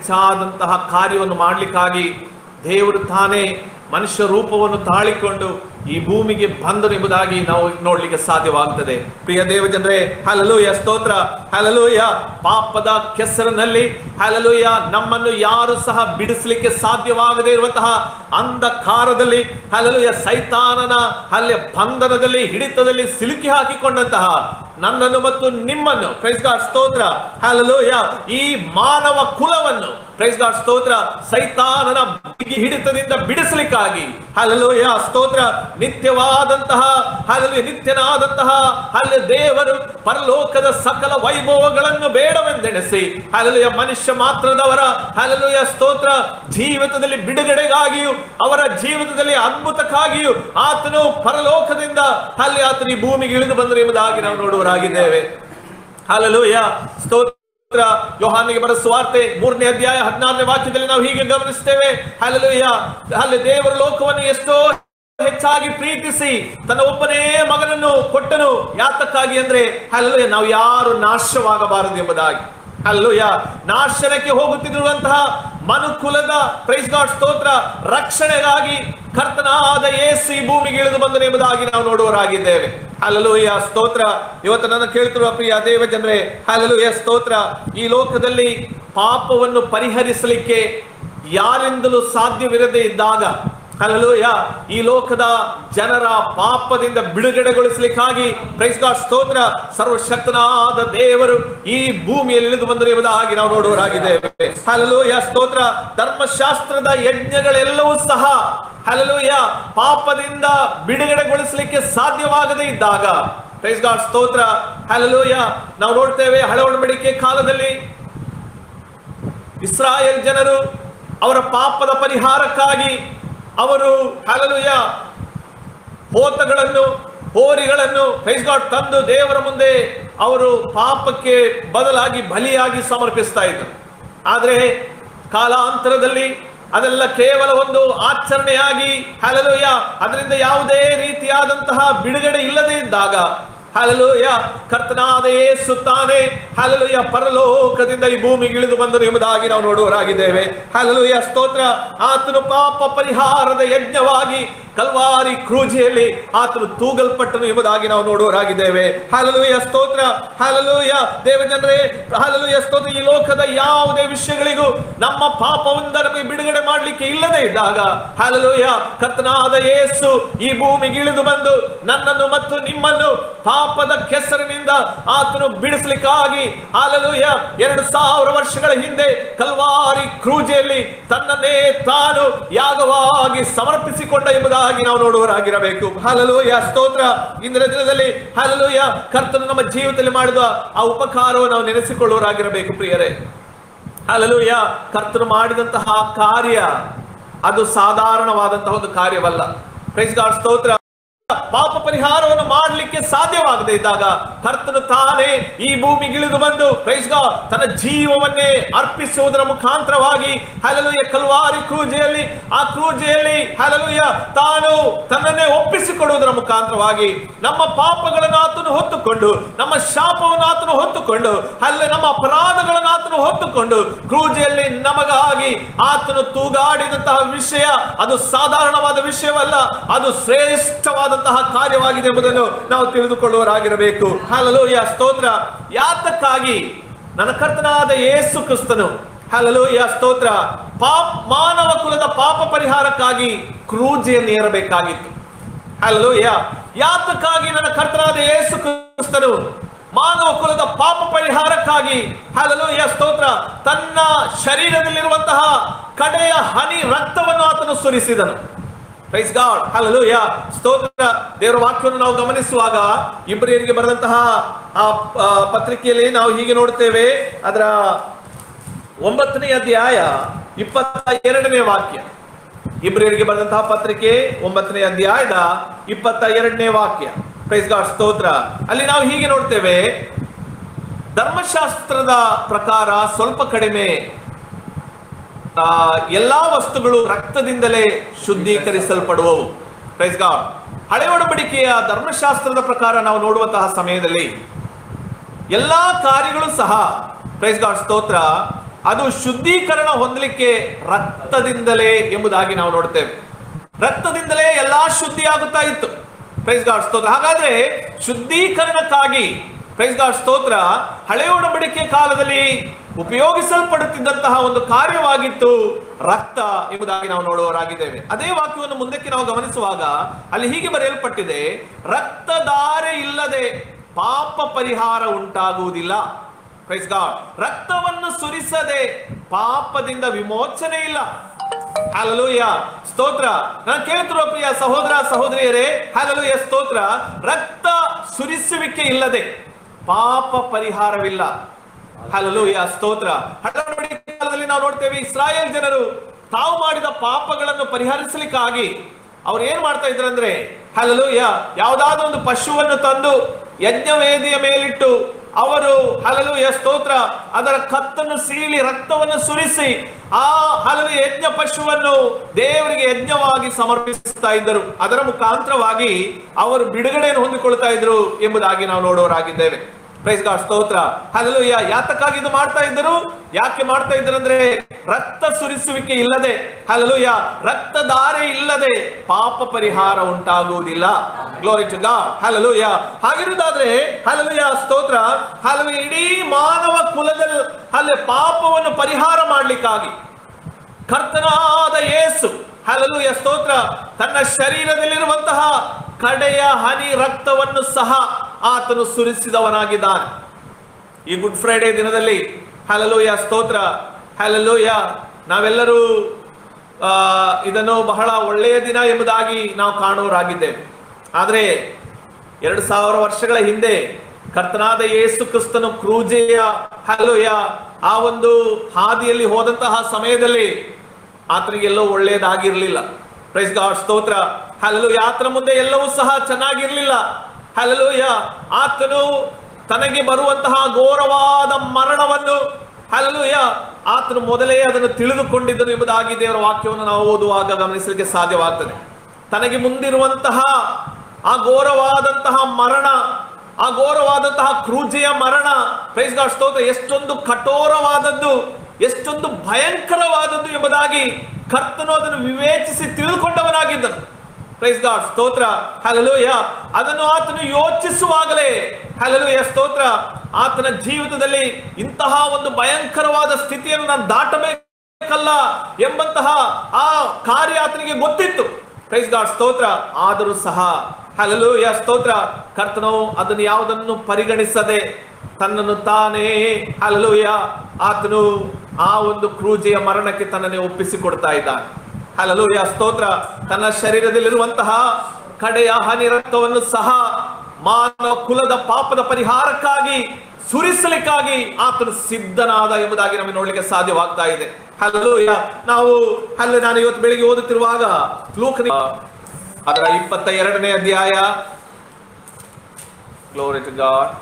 ಹೆಚ್ಚಾದಂತಹ ಕಾರ್ಯವನ್ನು ಮಾಡಲಿಕ್ಕಾಗಿ ದೇವರು ತಾನೇ ಮನುಷ್ಯ ರೂಪವನ್ನು ತಾಳಿಕೊಂಡು ಈ ಭೂಮಿಗೆ ಬಂದನು ಎಂಬುದಾಗಿ ನಾವು ನೋಡ್ಲಿಕ್ಕೆ ಸಾಧ್ಯವಾಗ್ತದೆ ಪ್ರಿಯ ದೇವಜನರೇ ಹಲಲೂಯ ಸ್ತೋತ್ರ ಹಲಲೂಯ ಪಾಪದ ಕೆಸರಿನಲ್ಲಿ ಹಲಲೂಯ ನಮ್ಮನ್ನು ಯಾರು ಸಹ ಬಿಡಿಸಲಿಕ್ಕೆ ಸಾಧ್ಯವಾಗದೇ ಇರುವಂತಹ ಅಂಧಕಾರದಲ್ಲಿ ಹಲಲೂಯ ಸೈತಾನನ ಅಲ್ಲಿ ಬಂಧನದಲ್ಲಿ ಹಿಡಿತದಲ್ಲಿ ಸಿಲುಕಿ ಹಾಕಿಕೊಂಡಂತಹ ನನ್ನನ್ನು ಮತ್ತು ನಿಮ್ಮನ್ನು ಪ್ರೈಸ್ ಗಾಡ್ ಸ್ತೋತ್ರ ಹಲಲೂಯ ಈ ಮಾನವ ಕುಲವನ್ನು ಪ್ರೈಸ್ ಗಾಡ್ ಸ್ತೋತ್ರ ಸೈತಾನನ ಬಿಗಿ ಹಿಡಿತದಿಂದ ಬಿಡಿಸಲಿಕ್ಕಾಗಿ ಹಲಲೂಯ ಸ್ತೋತ್ರ ನಿತ್ಯವಾದಂತಹ ಹಲಲು ನಿತ್ಯನಾದಂತಹ ಅಲ್ಲಿ ದೇವರು ಪರಲೋಕದ ಸಕಲ ವೈಭವಗಳನ್ನು ಬೇಡವೆಂದೆಣಿಸಿ ಹಲಲುಯ ಮನುಷ್ಯ ಮಾತ್ರದವರ ಹಲಲುಯ ಸ್ತೋತ್ರ ಜೀವಿತದಲ್ಲಿ ಬಿಡುಗಡೆಗಾಗಿಯೂ ಅವರ ಜೀವಿತದಲ್ಲಿ ಅದ್ಭುತಕ್ಕಾಗಿಯೂ ಆತನು ಪರಲೋಕದಿಂದ ಅಲ್ಲಿ ಆತನು ಈ ಭೂಮಿಗೆ ಇಳಿದು ಬಂದರು ಎಂಬುದಾಗಿ ನಾವು ನೋಡುವರಾಗಿದ್ದೇವೆ ಹಲಲುಯ ಸ್ತೋತ್ರ ಯೋಹಾನಿಗೆ ಬರೋ ಸ್ವಾರ್ತೆ ಮೂರನೇ ಅಧ್ಯಾಯ ಹದಿನಾರನೇ ವಾಕ್ಯದಲ್ಲಿ ನಾವು ಹೀಗೆ ಗಮನಿಸ್ತೇವೆ ಹಲಲುಯ ಅಲ್ಲಿ ದೇವರ ಲೋಕವನ್ನು ಎಷ್ಟೋ ಹೆಚ್ಚಾಗಿ ಪ್ರೀತಿಸಿ ತನ್ನ ಒಬ್ಬನೇ ಮಗನನ್ನು ಕೊಟ್ಟನು ಯಾತಕ್ಕಾಗಿ ಅಂದ್ರೆ ಅಲ್ಲೇ ನಾವು ಯಾರು ನಾಶವಾಗಬಾರದು ಎಂಬುದಾಗಿ ಅಲ್ಲೂಯ ನಾಶನಕ್ಕೆ ಹೋಗುತ್ತಿರುವಂತಹ ಮನುಕುಲದ ಪ್ರೈಸ್ ಗಾಡ್ ಸ್ತೋತ್ರ ರಕ್ಷಣೆಗಾಗಿ ಕರ್ತನಾದ ಯೇಸು ಈ ಭೂಮಿಗೆ ಇಳಿದು ಬಂದನು ಎಂಬುದಾಗಿ ನಾವು ನೋಡುವರಾಗಿದ್ದೇವೆ ಹಲಲುಯ ಸ್ತೋತ್ರ ಇವತ್ತು ನನ್ನ ಕೇಳ್ತಿರುವ ಪ್ರಿಯ ದೇವ ಜನರೇ ಹಲಲುಯ ಸ್ತೋತ್ರ ಈ ಲೋಕದಲ್ಲಿ ಪಾಪವನ್ನು ಪರಿಹರಿಸಲಿಕ್ಕೆ ಯಾರಿಂದಲೂ ಸಾಧ್ಯವಿರದೇ ಇದ್ದಾಗ ಹಲಲೂಯ ಈ ಲೋಕದ ಜನರ ಪಾಪದಿಂದ ಬಿಡುಗಡೆಗೊಳಿಸಲಿಕ್ಕಾಗಿ ಪ್ರೈಸ್ ಗಾಡ್ ಸ್ತೋತ್ರ ಸರ್ವಶಕ್ತನಾದ ದೇವರು ಈ ಭೂಮಿಯಲ್ಲಿ ಇಳಿದು ಬಂದರು ಎಂಬುದಾಗಿ ನಾವು ನೋಡುವರಾಗಿದ್ದೇವೆ ಹಲಲೂಯ ಸ್ತೋತ್ರ ಧರ್ಮಶಾಸ್ತ್ರದ ಯಜ್ಞಗಳೆಲ್ಲವೂ ಸಹ ಹಲಲೂಯ ಪಾಪದಿಂದ ಬಿಡುಗಡೆಗೊಳಿಸಲಿಕ್ಕೆ ಸಾಧ್ಯವಾಗದೇ ಇದ್ದಾಗ ಪ್ರೈಸ್ ಗಾಡ್ ಸ್ತೋತ್ರ ಹಲಲೂಯ ನಾವು ನೋಡ್ತೇವೆ ಹಳೆ ಒಡಂಬಡಿಕೆ ಕಾಲದಲ್ಲಿ ಇಸ್ರಾಯೇಲ್ ಜನರು ಅವರ ಪಾಪದ ಪರಿಹಾರಕ್ಕಾಗಿ ಅವರು ಹಲಲುಯ ಹೋತಗಳನ್ನು ಹೋರಿಗಳನ್ನು ಪ್ರೈಸ್ ಗಾಡ್ ತಂದು ದೇವರ ಮುಂದೆ ಅವರು ಪಾಪಕ್ಕೆ ಬದಲಾಗಿ ಬಲಿಯಾಗಿ ಸಮರ್ಪಿಸ್ತಾ ಇದ್ದರು ಆದರೆ ಕಾಲಾಂತರದಲ್ಲಿ ಅದೆಲ್ಲ ಕೇವಲ ಒಂದು ಆಚರಣೆಯಾಗಿ ಹಲಲುಯ ಅದರಿಂದ ಯಾವುದೇ ರೀತಿಯಾದಂತಹ ಬಿಡುಗಡೆ ಇಲ್ಲದೆ ಇದ್ದಾಗ ಹಲಲುಯ ಕರ್ತನಾದ ಯೇಸು ತಾನೇ ಹಲಲುಯ ಪರಲೋಕದಿಂದ ಈ ಭೂಮಿಗೆ ಇಳಿದು ಬಂದರು ಎಂಬುದಾಗಿ ನಾವು ನೋಡುವರಾಗಿದ್ದೇವೆ ಹಲಲುಯ ಸ್ತೋತ್ರ ಆತನು ಪಾಪ ಪರಿಹಾರದ ಯಜ್ಞವಾಗಿ ಕಲ್ವಾರಿ ಕ್ರೂಜಿಯಲ್ಲಿ ಆತನು ತೂಗಲ್ಪಟ್ಟನು ಎಂಬುದಾಗಿ ನಾವು ನೋಡುವರಾಗಿದ್ದೇವೆ ಹಲಲುಯ ಸ್ತೋತ್ರ ಹಲಲುಯ ದೇವಜನರೇ ಹಲಲುಯ ಸ್ತೋತ್ರ ಈ ಲೋಕದ ಯಾವುದೇ ವಿಷಯಗಳಿಗೂ ನಮ್ಮ ಪಾಪದಿಂದ ನಮಗೆ ಬಿಡುಗಡೆ ಮಾಡಲಿಕ್ಕೆ ಇಲ್ಲದೆ ಇದ್ದಾಗ ಹಲಲುಯ ಕರ್ತನಾದ ಯೇಸು ಈ ಭೂಮಿಗೆ ಇಳಿದು ಬಂದು ನನ್ನನ್ನು ಮತ್ತು ನಿಮ್ಮನ್ನು ಪಾಪದ ಕೆಸರಿನಿಂದ ಆತನು ಬಿಡಿಸಲಿಕ್ಕಾಗಿ ಹಾಲಲುಯ ಎರಡು ಸಾವಿರ ವರ್ಷಗಳ ಹಿಂದೆ ಕಲ್ವಾರಿ ಕ್ರೂಜೆಯಲ್ಲಿ ತನ್ನನ್ನೇ ತಾನು ಯಾಗವಾಗಿ ಸಮರ್ಪಿಸಿಕೊಂಡ ಎಂಬುದಾಗಿ ನಾವು ನೋಡುವರಾಗಿರಬೇಕು ಹಾಲಲುಯ ಸ್ತೋತ್ರ ಇಂದಿನ ದಿನದಲ್ಲಿ ಹಾಲಲುಯ ಕರ್ತನು ನಮ್ಮ ಜೀವಿತದಲ್ಲಿ ಮಾಡಿದ ಆ ಉಪಕಾರವನ್ನು ನಾವು ನೆನೆಸಿಕೊಳ್ಳುವರಾಗಿರಬೇಕು ಪ್ರಿಯರೇ ಹಾಲಲುಯ ಕರ್ತನು ಮಾಡಿದಂತಹ ಕಾರ್ಯ ಅದು ಸಾಧಾರಣವಾದಂತಹ ಒಂದು ಕಾರ್ಯವಲ್ಲ ಪ್ರೈಸ್ ಗಾಡ್ ಸ್ತೋತ್ರ ಪಾಪ ಪರಿಹಾರವನ್ನು ಮಾಡಲಿಕ್ಕೆ ಸಾಧ್ಯವಾಗದೇ ಇದ್ದಾಗ ಕರ್ತನು ತಾನೇ ಈ ಭೂಮಿಗೆ ಇಳಿದು ಬಂದು ಪ್ರೈಸ್ ಗಾಡ್ ತನ್ನ ಜೀವವನ್ನೇ ಅರ್ಪಿಸುವುದರ ಮುಖಾಂತರವಾಗಿ ಹಲಲುಯ ಕಲ್ವಾರಿ ಕ್ರೂಜೆಯಲ್ಲಿ ಆ ಕ್ರೂಜೆಯಲ್ಲಿ ಹಲಲುಯ ತಾನು ತನ್ನನ್ನೇ ಒಪ್ಪಿಸಿಕೊಡುವುದರ ಮುಖಾಂತರವಾಗಿ ನಮ್ಮ ಪಾಪಗಳನ್ನು ಆತನು ಹೊತ್ತುಕೊಂಡು ನಮ್ಮ ಶಾಪವನ್ನು ಆತನು ಹೊತ್ತುಕೊಂಡು ಅಲ್ಲೇ ನಮ್ಮ ಅಪರಾಧಗಳನ್ನು ಆತನು ಹೊತ್ತುಕೊಂಡು ಕ್ರೂಜೆಯಲ್ಲಿ ನಮಗಾಗಿ ಆತನು ತೂಗಾಡಿದಂತಹ ವಿಷಯ ಅದು ಸಾಧಾರಣವಾದ ವಿಷಯವಲ್ಲ ಅದು ಶ್ರೇಷ್ಠವಾದಂತಹ ಕಾರ್ಯವಾಗಿದೆ ಎಂಬುದನ್ನು ನಾವು ತಿಳಿದುಕೊಳ್ಳುವರಾಗಿರಬೇಕು ಹಲಲೋಯ ಸ್ತೋತ್ರ ಯಾತಕ್ಕಾಗಿ ನನ್ನ ಕರ್ತನಾದ ಯೇಸು ಕ್ರಿಸ್ತನು ಹಲಲೋಯ ಸ್ತೋತ್ರ ಪಾಪ ಮಾನವ ಕುಲದ ಪಾಪ ಪರಿಹಾರಕ್ಕಾಗಿ ಕ್ರೂಜೆಯನ್ನು ಏರಬೇಕಾಗಿತ್ತು ಹಲಲೋಯ ಯಾತಕ್ಕಾಗಿ ನನ್ನ ಕರ್ತನಾದ ಯೇಸು ಕ್ರಿಸ್ತನು ಮಾನವ ಕುಲದ ಪಾಪ ಪರಿಹಾರಕ್ಕಾಗಿ ಹಲಲೋಯ ಸ್ತೋತ್ರ ತನ್ನ ಶರೀರದಲ್ಲಿರುವಂತಹ ಕಡೆಯ ಹನಿ ರಕ್ತವನ್ನು ಆತನು ಸುರಿಸಿದನು ಪ್ರೈಸ್ ಗಾಡ್ ಹಲಲೂಯ ಸ್ತೋತ್ರ ದೇವರ ವಾಕ್ಯವನ್ನು ನಾವು ಗಮನಿಸುವಾಗ ಇಬ್ರಿಯರಿಗೆ ಬರೆದಂತಹ ಆ ಆ, ಪತ್ರಿಕೆಯಲ್ಲಿ ನಾವು ಹೀಗೆ ನೋಡ್ತೇವೆ ಅದರ ಒಂಬತ್ತನೇ ಅಧ್ಯಾಯ ಇಪ್ಪತ್ತ ಎರಡನೇ ವಾಕ್ಯ ಇಬ್ರಿಯರಿಗೆ ಬರೆದಂತಹ ಪತ್ರಿಕೆ ಒಂಬತ್ತನೇ ಅಧ್ಯಾಯದ ಇಪ್ಪತ್ತ ಎರಡನೇ ವಾಕ್ಯ ಪ್ರೈಸ್ ಗಾಡ್ ಸ್ತೋತ್ರ ಅಲ್ಲಿ ನಾವು ಹೀಗೆ ನೋಡ್ತೇವೆ ಧರ್ಮಶಾಸ್ತ್ರದ ಪ್ರಕಾರ ಸ್ವಲ್ಪ ಕಡಿಮೆ ಆ, ಎಲ್ಲಾ ವಸ್ತುಗಳು ರಕ್ತದಿಂದಲೇ ಶುದ್ಧೀಕರಿಸಲ್ಪಡುವವು ಪ್ರೈಸ್ ಗಾಡ್ ಹಳೆ ಒಡಂಬಡಿಕೆಯ ಧರ್ಮಶಾಸ್ತ್ರದ ಪ್ರಕಾರ ನಾವು ನೋಡುವಂತಹ ಸಮಯದಲ್ಲಿ ಎಲ್ಲಾ ಕಾರ್ಯಗಳು ಸಹ ಪ್ರೈಸ್ ಗಾಡ್ ಸ್ತೋತ್ರ ಅದು ಶುದ್ಧೀಕರಣ ಹೊಂದಲಿಕ್ಕೆ ರಕ್ತದಿಂದಲೇ ಎಂಬುದಾಗಿ ನಾವು ನೋಡ್ತೇವೆ ರಕ್ತದಿಂದಲೇ ಎಲ್ಲಾ ಶುದ್ಧಿ ಆಗುತ್ತಾ ಇತ್ತು ಪ್ರೈಸ್ ಗಾಡ್ ಸ್ತೋತ್ರ ಹಾಗಾದ್ರೆ ಶುದ್ಧೀಕರಣಕ್ಕಾಗಿ ಪ್ರೈಸ್ ಗಾಡ್ ಸ್ತೋತ್ರ ಹಳೆಯ ಒಡಂಬಡಿಕೆ ಕಾಲದಲ್ಲಿ ಉಪಯೋಗಿಸಲ್ಪಡುತ್ತಿದ್ದಂತಹ ಒಂದು ಕಾರ್ಯವಾಗಿತ್ತು ರಕ್ತ ಎಂಬುದಾಗಿ ನಾವು ನೋಡುವವರಾಗಿದ್ದೇವೆ ಅದೇ ವಾಕ್ಯವನ್ನು ಮುಂದಕ್ಕೆ ನಾವು ಗಮನಿಸುವಾಗ ಅಲ್ಲಿ ಹೀಗೆ ಬರೆಯಲ್ಪಟ್ಟಿದೆ ರಕ್ತಧಾರೆ ಇಲ್ಲದೆ ಪಾಪ ಪರಿಹಾರ ಉಂಟಾಗುವುದಿಲ್ಲ ಪ್ರೈಸ್ ಗಾಡ್ ರಕ್ತವನ್ನು ಸುರಿಸದೆ ಪಾಪದಿಂದ ವಿಮೋಚನೆ ಇಲ್ಲ ಹಾಲಲೂಯ ಸ್ತೋತ್ರ ನಾನು ಕೇಳ್ತಿರುವ ಪ್ರಿಯ ಸಹೋದರ ಸಹೋದರಿಯರೇ ಹಾಲಲೂಯ ಸ್ತೋತ್ರ ರಕ್ತ ಸುರಿಸುವಿಕೆ ಇಲ್ಲದೆ ಪಾಪ ಪರಿಹಾರವಿಲ್ಲ ಹಾಲಲೂಯ ಸ್ತೋತ್ರ ಹಳಬಡಿಕೆ ಕಾಲದಲ್ಲಿ ನಾವು ನೋಡ್ತೇವೆ ಇಸ್ರಾಯೇಲ್ ಜನರು ತಾವು ಮಾಡಿದ ಪಾಪಗಳನ್ನು ಪರಿಹರಿಸಲಿಕ್ಕಾಗಿ ಅವ್ರು ಏನ್ ಮಾಡ್ತಾ ಇದ್ರಂದ್ರೆ ಹಲಲೂಯ ಯಾವುದಾದ್ರೂ ಒಂದು ಪಶುವನ್ನು ತಂದು ಯಜ್ಞವೇದಿಯ ಮೇಲಿಟ್ಟು ಅವರು ಹಲಲುಯ ಸ್ತೋತ್ರ ಅದರ ಕತ್ತನ್ನು ಸೀಳಿ ರಕ್ತವನ್ನು ಸುರಿಸಿ ಆ ಹಲವು ಯಜ್ಞ ಪಶುವನ್ನು ದೇವರಿಗೆ ಯಜ್ಞವಾಗಿ ಸಮರ್ಪಿಸ್ತಾ ಇದ್ದರು ಅದರ ಮುಖಾಂತರವಾಗಿ ಅವರು ಬಿಡುಗಡೆಯನ್ನು ಹೊಂದಿಕೊಳ್ತಾ ಇದ್ರು ಎಂಬುದಾಗಿ ನಾವು ನೋಡೋರಾಗಿದ್ದೇವೆ ಪ್ರೈಸ್ ಗಾಡ್ ಸ್ತೋತ್ರ ಹಲಲುಯ ಯಾತಕ್ಕಾಗಿ ಇದು ಮಾಡ್ತಾ ಇದ್ದರು ಯಾಕೆ ಮಾಡ್ತಾ ಇದ್ರು ಅಂದ್ರೆ ರಕ್ತ ಸುರಿಸುವಿಕೆ ಇಲ್ಲದೆ ಹಲಲುಯ ರಕ್ತಧಾರೆ ಇಲ್ಲದೆ ಪಾಪ ಪರಿಹಾರ ಉಂಟಾಗುವುದಿಲ್ಲ ಗ್ಲೋರಿ ಟು ಗಾಡ್ ಹಲಲುಯ ಹಾಗಿರುವುದಾದ್ರೆ ಹಲಲುಯ ಸ್ತೋತ್ರ ಹಲವು ಇಡೀ ಮಾನವ ಕುಲದಲ್ಲಿ ಅಲ್ಲಿ ಪಾಪವನ್ನು ಪರಿಹಾರ ಮಾಡ್ಲಿಕ್ಕಾಗಿ ಕರ್ತನಾದ ಯೇಸು ಹಲಲುಯ ಸ್ತೋತ್ರ ತನ್ನ ಶರೀರದಲ್ಲಿರುವಂತಹ ಕಡೆಯ ಹನಿ ರಕ್ತವನ್ನು ಸಹ ಆತನು ಸುರಿಸಿದವನಾಗಿದ್ದಾನೆ ಈ ಗುಡ್ ಫ್ರೈಡೆ ದಿನದಲ್ಲಿ ಹಲಲುಯ ಸ್ತೋತ್ರ ಹಲಲುಯ ನಾವೆಲ್ಲರೂ ಆ, ಇದನ್ನು ಬಹಳ ಒಳ್ಳೆಯ ದಿನ ಎಂಬುದಾಗಿ ನಾವು ಕಾಣುವರಾಗಿದ್ದೇವೆ ಆದರೆ ಎರಡು ಸಾವಿರ ವರ್ಷಗಳ ಹಿಂದೆ ಕರ್ತನಾದ ಯೇಸು ಕ್ರಿಸ್ತನು ಕ್ರೂಜೆಯ ಹಲುಯ ಆ ಒಂದು ಹಾದಿಯಲ್ಲಿ ಹೋದಂತಹ ಸಮಯದಲ್ಲಿ ಆತನಿಗೆಲ್ಲೋ ಒಳ್ಳೆಯದಾಗಿರ್ಲಿಲ್ಲ ಪ್ರೈಸ್ ಗಾಡ್ ಸ್ತೋತ್ರ ಹಲಲುಯ ಆತನ ಮುಂದೆ ಎಲ್ಲವೂ ಸಹ ಚೆನ್ನಾಗಿರ್ಲಿಲ್ಲ ಹಲಲುಯ ಆತನು ತನಗೆ ಬರುವಂತಹ ಘೋರವಾದ ಮರಣವನ್ನು ಹಲಲುಯ ಆತನು ಮೊದಲೇ ಅದನ್ನು ತಿಳಿದುಕೊಂಡಿದ್ದನು ಎಂಬುದಾಗಿ ದೇವರ ವಾಕ್ಯವನ್ನು ನಾವು ಓದುವಾಗ ಗಮನಿಸಲಿಕ್ಕೆ ಸಾಧ್ಯವಾಗ್ತದೆ ತನಗೆ ಮುಂದಿರುವಂತಹ ಆ ಘೋರವಾದಂತಹ ಮರಣ ಆ ಘೋರವಾದಂತಹ ಕ್ರೂಜೆಯ ಮರಣ ಪ್ರೈಸ್ ಗಾಡ್ ಸ್ತೋತ್ರ ಎಷ್ಟೊಂದು ಕಠೋರವಾದದ್ದು ಎಷ್ಟೊಂದು ಭಯಂಕರವಾದದ್ದು ಎಂಬುದಾಗಿ ಕರ್ತನು ಅದನ್ನು ವಿವೇಚಿಸಿ ತಿಳಿದುಕೊಂಡವನಾಗಿದ್ದನು ಪ್ರೈಸ್ ಗಾಡ್ ಸ್ತೋತ್ರ ಹಲಲುಯ ಅದನ್ನು ಆತನು ಯೋಚಿಸುವಾಗಲೇ ಹಲಲುಯ ಸ್ತೋತ್ರ ಆತನ ಜೀವಿತದಲ್ಲಿ ಇಂತಹ ಒಂದು ಭಯಂಕರವಾದ ಸ್ಥಿತಿಯನ್ನು ನಾನು ದಾಟಬೇಕಲ್ಲ ಎಂಬಂತಹ ಆ ಕಾರ್ಯ ಆತನಿಗೆ ಗೊತ್ತಿತ್ತು ಪ್ರೈಸ್ ಗಾಡ್ ಸ್ತೋತ್ರ ಆದರೂ ಸಹ ಹಲಲುಯ ಸ್ತೋತ್ರ ಕರ್ತನು ಅದನ್ನು ಯಾವುದನ್ನು ಪರಿಗಣಿಸದೆ ತನ್ನನ್ನು ತಾನೇ ಹಲಲುಯ ಆತನು ಆ ಒಂದು ಕ್ರೂಜೆಯ ಮರಣಕ್ಕೆ ತನ್ನನ್ನೇ ಒಪ್ಪಿಸಿಕೊಡ್ತಾ ಇದ್ದಾನೆ ಹಲಲುಯ ಸ್ತೋತ್ರ ತನ್ನ ಶರೀರದಲ್ಲಿರುವಂತಹ ಕಡೆಯ ಹನಿ ರಕ್ತವನ್ನು ಸಹ ಮಾನವ ಕುಲದ ಪಾಪದ ಪರಿಹಾರಕ್ಕಾಗಿ ಸುರಿಸಲಿಕ್ಕಾಗಿ ಆತನು ಸಿದ್ಧನಾದ ಎಂಬುದಾಗಿ ನಮಗೆ ನೋಡ್ಲಿಕ್ಕೆ ಸಾಧ್ಯವಾಗ್ತಾ ಇದೆ ಹಲಲುಯ ನಾವು ಅಲ್ಲಿ ನಾನು ಇವತ್ತು ಬೆಳಿಗ್ಗೆ ಓದುತ್ತಿರುವಾಗ ಲೂಕನ ಅದರ ಇಪ್ಪತ್ತ ಎರಡನೇ ಅಧ್ಯಾಯ ಗ್ಲೋರಿ ಟು ಗಾಡ್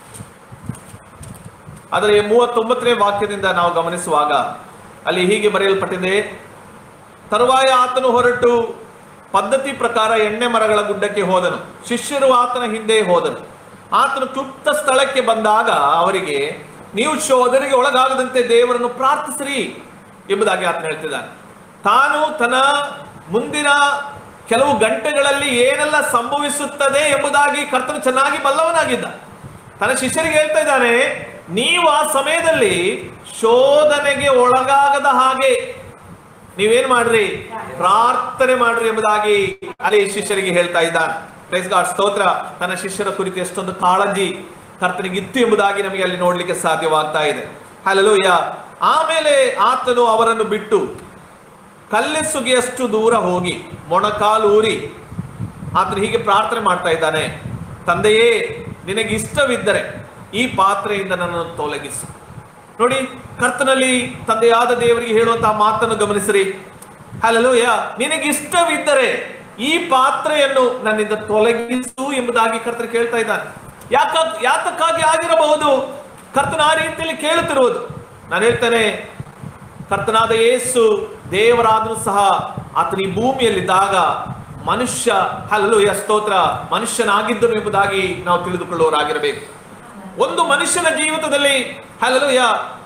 ಅದರ ಮೂವತ್ತೊಂಬತ್ತನೇ ವಾಕ್ಯದಿಂದ ನಾವು ಗಮನಿಸುವಾಗ ಅಲ್ಲಿ ಹೀಗೆ ಬರೆಯಲ್ಪಟ್ಟಿದೆ ತರುವಾಯ ಆತನು ಹೊರಟು ಪದ್ಧತಿ ಪ್ರಕಾರ ಎಣ್ಣೆ ಮರಗಳ ಗುಡ್ಡಕ್ಕೆ ಹೋದನು ಶಿಷ್ಯರು ಆತನ ಹಿಂದೆ ಹೋದನು ಆತನು ಕ್ಲುಪ್ತ ಸ್ಥಳಕ್ಕೆ ಬಂದಾಗ ಅವರಿಗೆ ನೀವು ಶೋಧನೆಗೆ ಒಳಗಾಗದಂತೆ ದೇವರನ್ನು ಪ್ರಾರ್ಥಿಸಿರಿ ಎಂಬುದಾಗಿ ಆತನು ಹೇಳ್ತಿದ್ದಾನೆ ತಾನು ತನ್ನ ಮುಂದಿನ ಕೆಲವು ಗಂಟೆಗಳಲ್ಲಿ ಏನೆಲ್ಲ ಸಂಭವಿಸುತ್ತದೆ ಎಂಬುದಾಗಿ ಕರ್ತನು ಚೆನ್ನಾಗಿ ಬಲ್ಲವನಾಗಿದ್ದ ತನ್ನ ಶಿಷ್ಯರಿಗೆ ಹೇಳ್ತಾ ಇದ್ದಾನೆ ನೀವು ಆ ಸಮಯದಲ್ಲಿ ಶೋಧನೆಗೆ ಒಳಗಾಗದ ಹಾಗೆ ನೀವೇನ್ ಮಾಡ್ರಿ ಪ್ರಾರ್ಥನೆ ಮಾಡ್ರಿ ಎಂಬುದಾಗಿ ಅಲ್ಲಿ ಶಿಷ್ಯರಿಗೆ ಹೇಳ್ತಾ ಇದ್ದಾನೆ ಪ್ರೈಸ್ ಗಾಡ್ ಸ್ತೋತ್ರ ತನ್ನ ಶಿಷ್ಯರ ಕುರಿತು ಎಷ್ಟೊಂದು ಕಾಳಜಿ ಕರ್ತನಿಗೆ ಇತ್ತು ಎಂಬುದಾಗಿ ನಮಗೆ ಅಲ್ಲಿ ನೋಡ್ಲಿಕ್ಕೆ ಸಾಧ್ಯವಾಗ್ತಾ ಇದೆ ಹಲಲೂಯ ಆಮೇಲೆ ಆತನು ಅವರನ್ನು ಬಿಟ್ಟು ಕಲ್ಲೆಸುಗೆಯಷ್ಟು ದೂರ ಹೋಗಿ ಮೊಣಕಾಲು ಊರಿ ಆತನು ಹೀಗೆ ಪ್ರಾರ್ಥನೆ ಮಾಡ್ತಾ ಇದ್ದಾನೆ ತಂದೆಯೇ ನಿನಗೆ ಇಷ್ಟವಿದ್ದರೆ ಈ ಪಾತ್ರೆಯಿಂದ ನನ್ನನ್ನು ತೊಲಗಿಸು ನೋಡಿ ಕರ್ತನಲ್ಲಿ ತಂದೆಯಾದ ದೇವರಿಗೆ ಹೇಳುವಂತಹ ಮಾತನ್ನು ಗಮನಿಸಿರಿ ಹಲಲೂಯ ನಿನಗೆ ಇಷ್ಟವಿದ್ದರೆ ಈ ಪಾತ್ರೆಯನ್ನು ನನ್ನಿಂದ ತೊಲಗಿಸು ಎಂಬುದಾಗಿ ಕರ್ತನ ಕೇಳ್ತಾ ಇದ್ದಾನೆ ಯಾಕ ಯಾತಕ್ಕಾಗಿ ಆಗಿರಬಹುದು ಕರ್ತನ ಆ ರೀತಿಯಲ್ಲಿ ಕೇಳುತ್ತಿರುವುದು ನಾನು ಹೇಳ್ತೇನೆ ಕರ್ತನಾದ ಯೇಸು ದೇವರಾದರೂ ಸಹ ಆತನ ಈ ಭೂಮಿಯಲ್ಲಿದ್ದಾಗ ಮನುಷ್ಯ ಹಲಲುಯ ಸ್ತೋತ್ರ ಮನುಷ್ಯನಾಗಿದ್ದನು ಎಂಬುದಾಗಿ ನಾವು ತಿಳಿದುಕೊಳ್ಳುವವರಾಗಿರಬೇಕು ಒಂದು ಮನುಷ್ಯನ ಜೀವಿತದಲ್ಲಿ ಹಲಲುಯ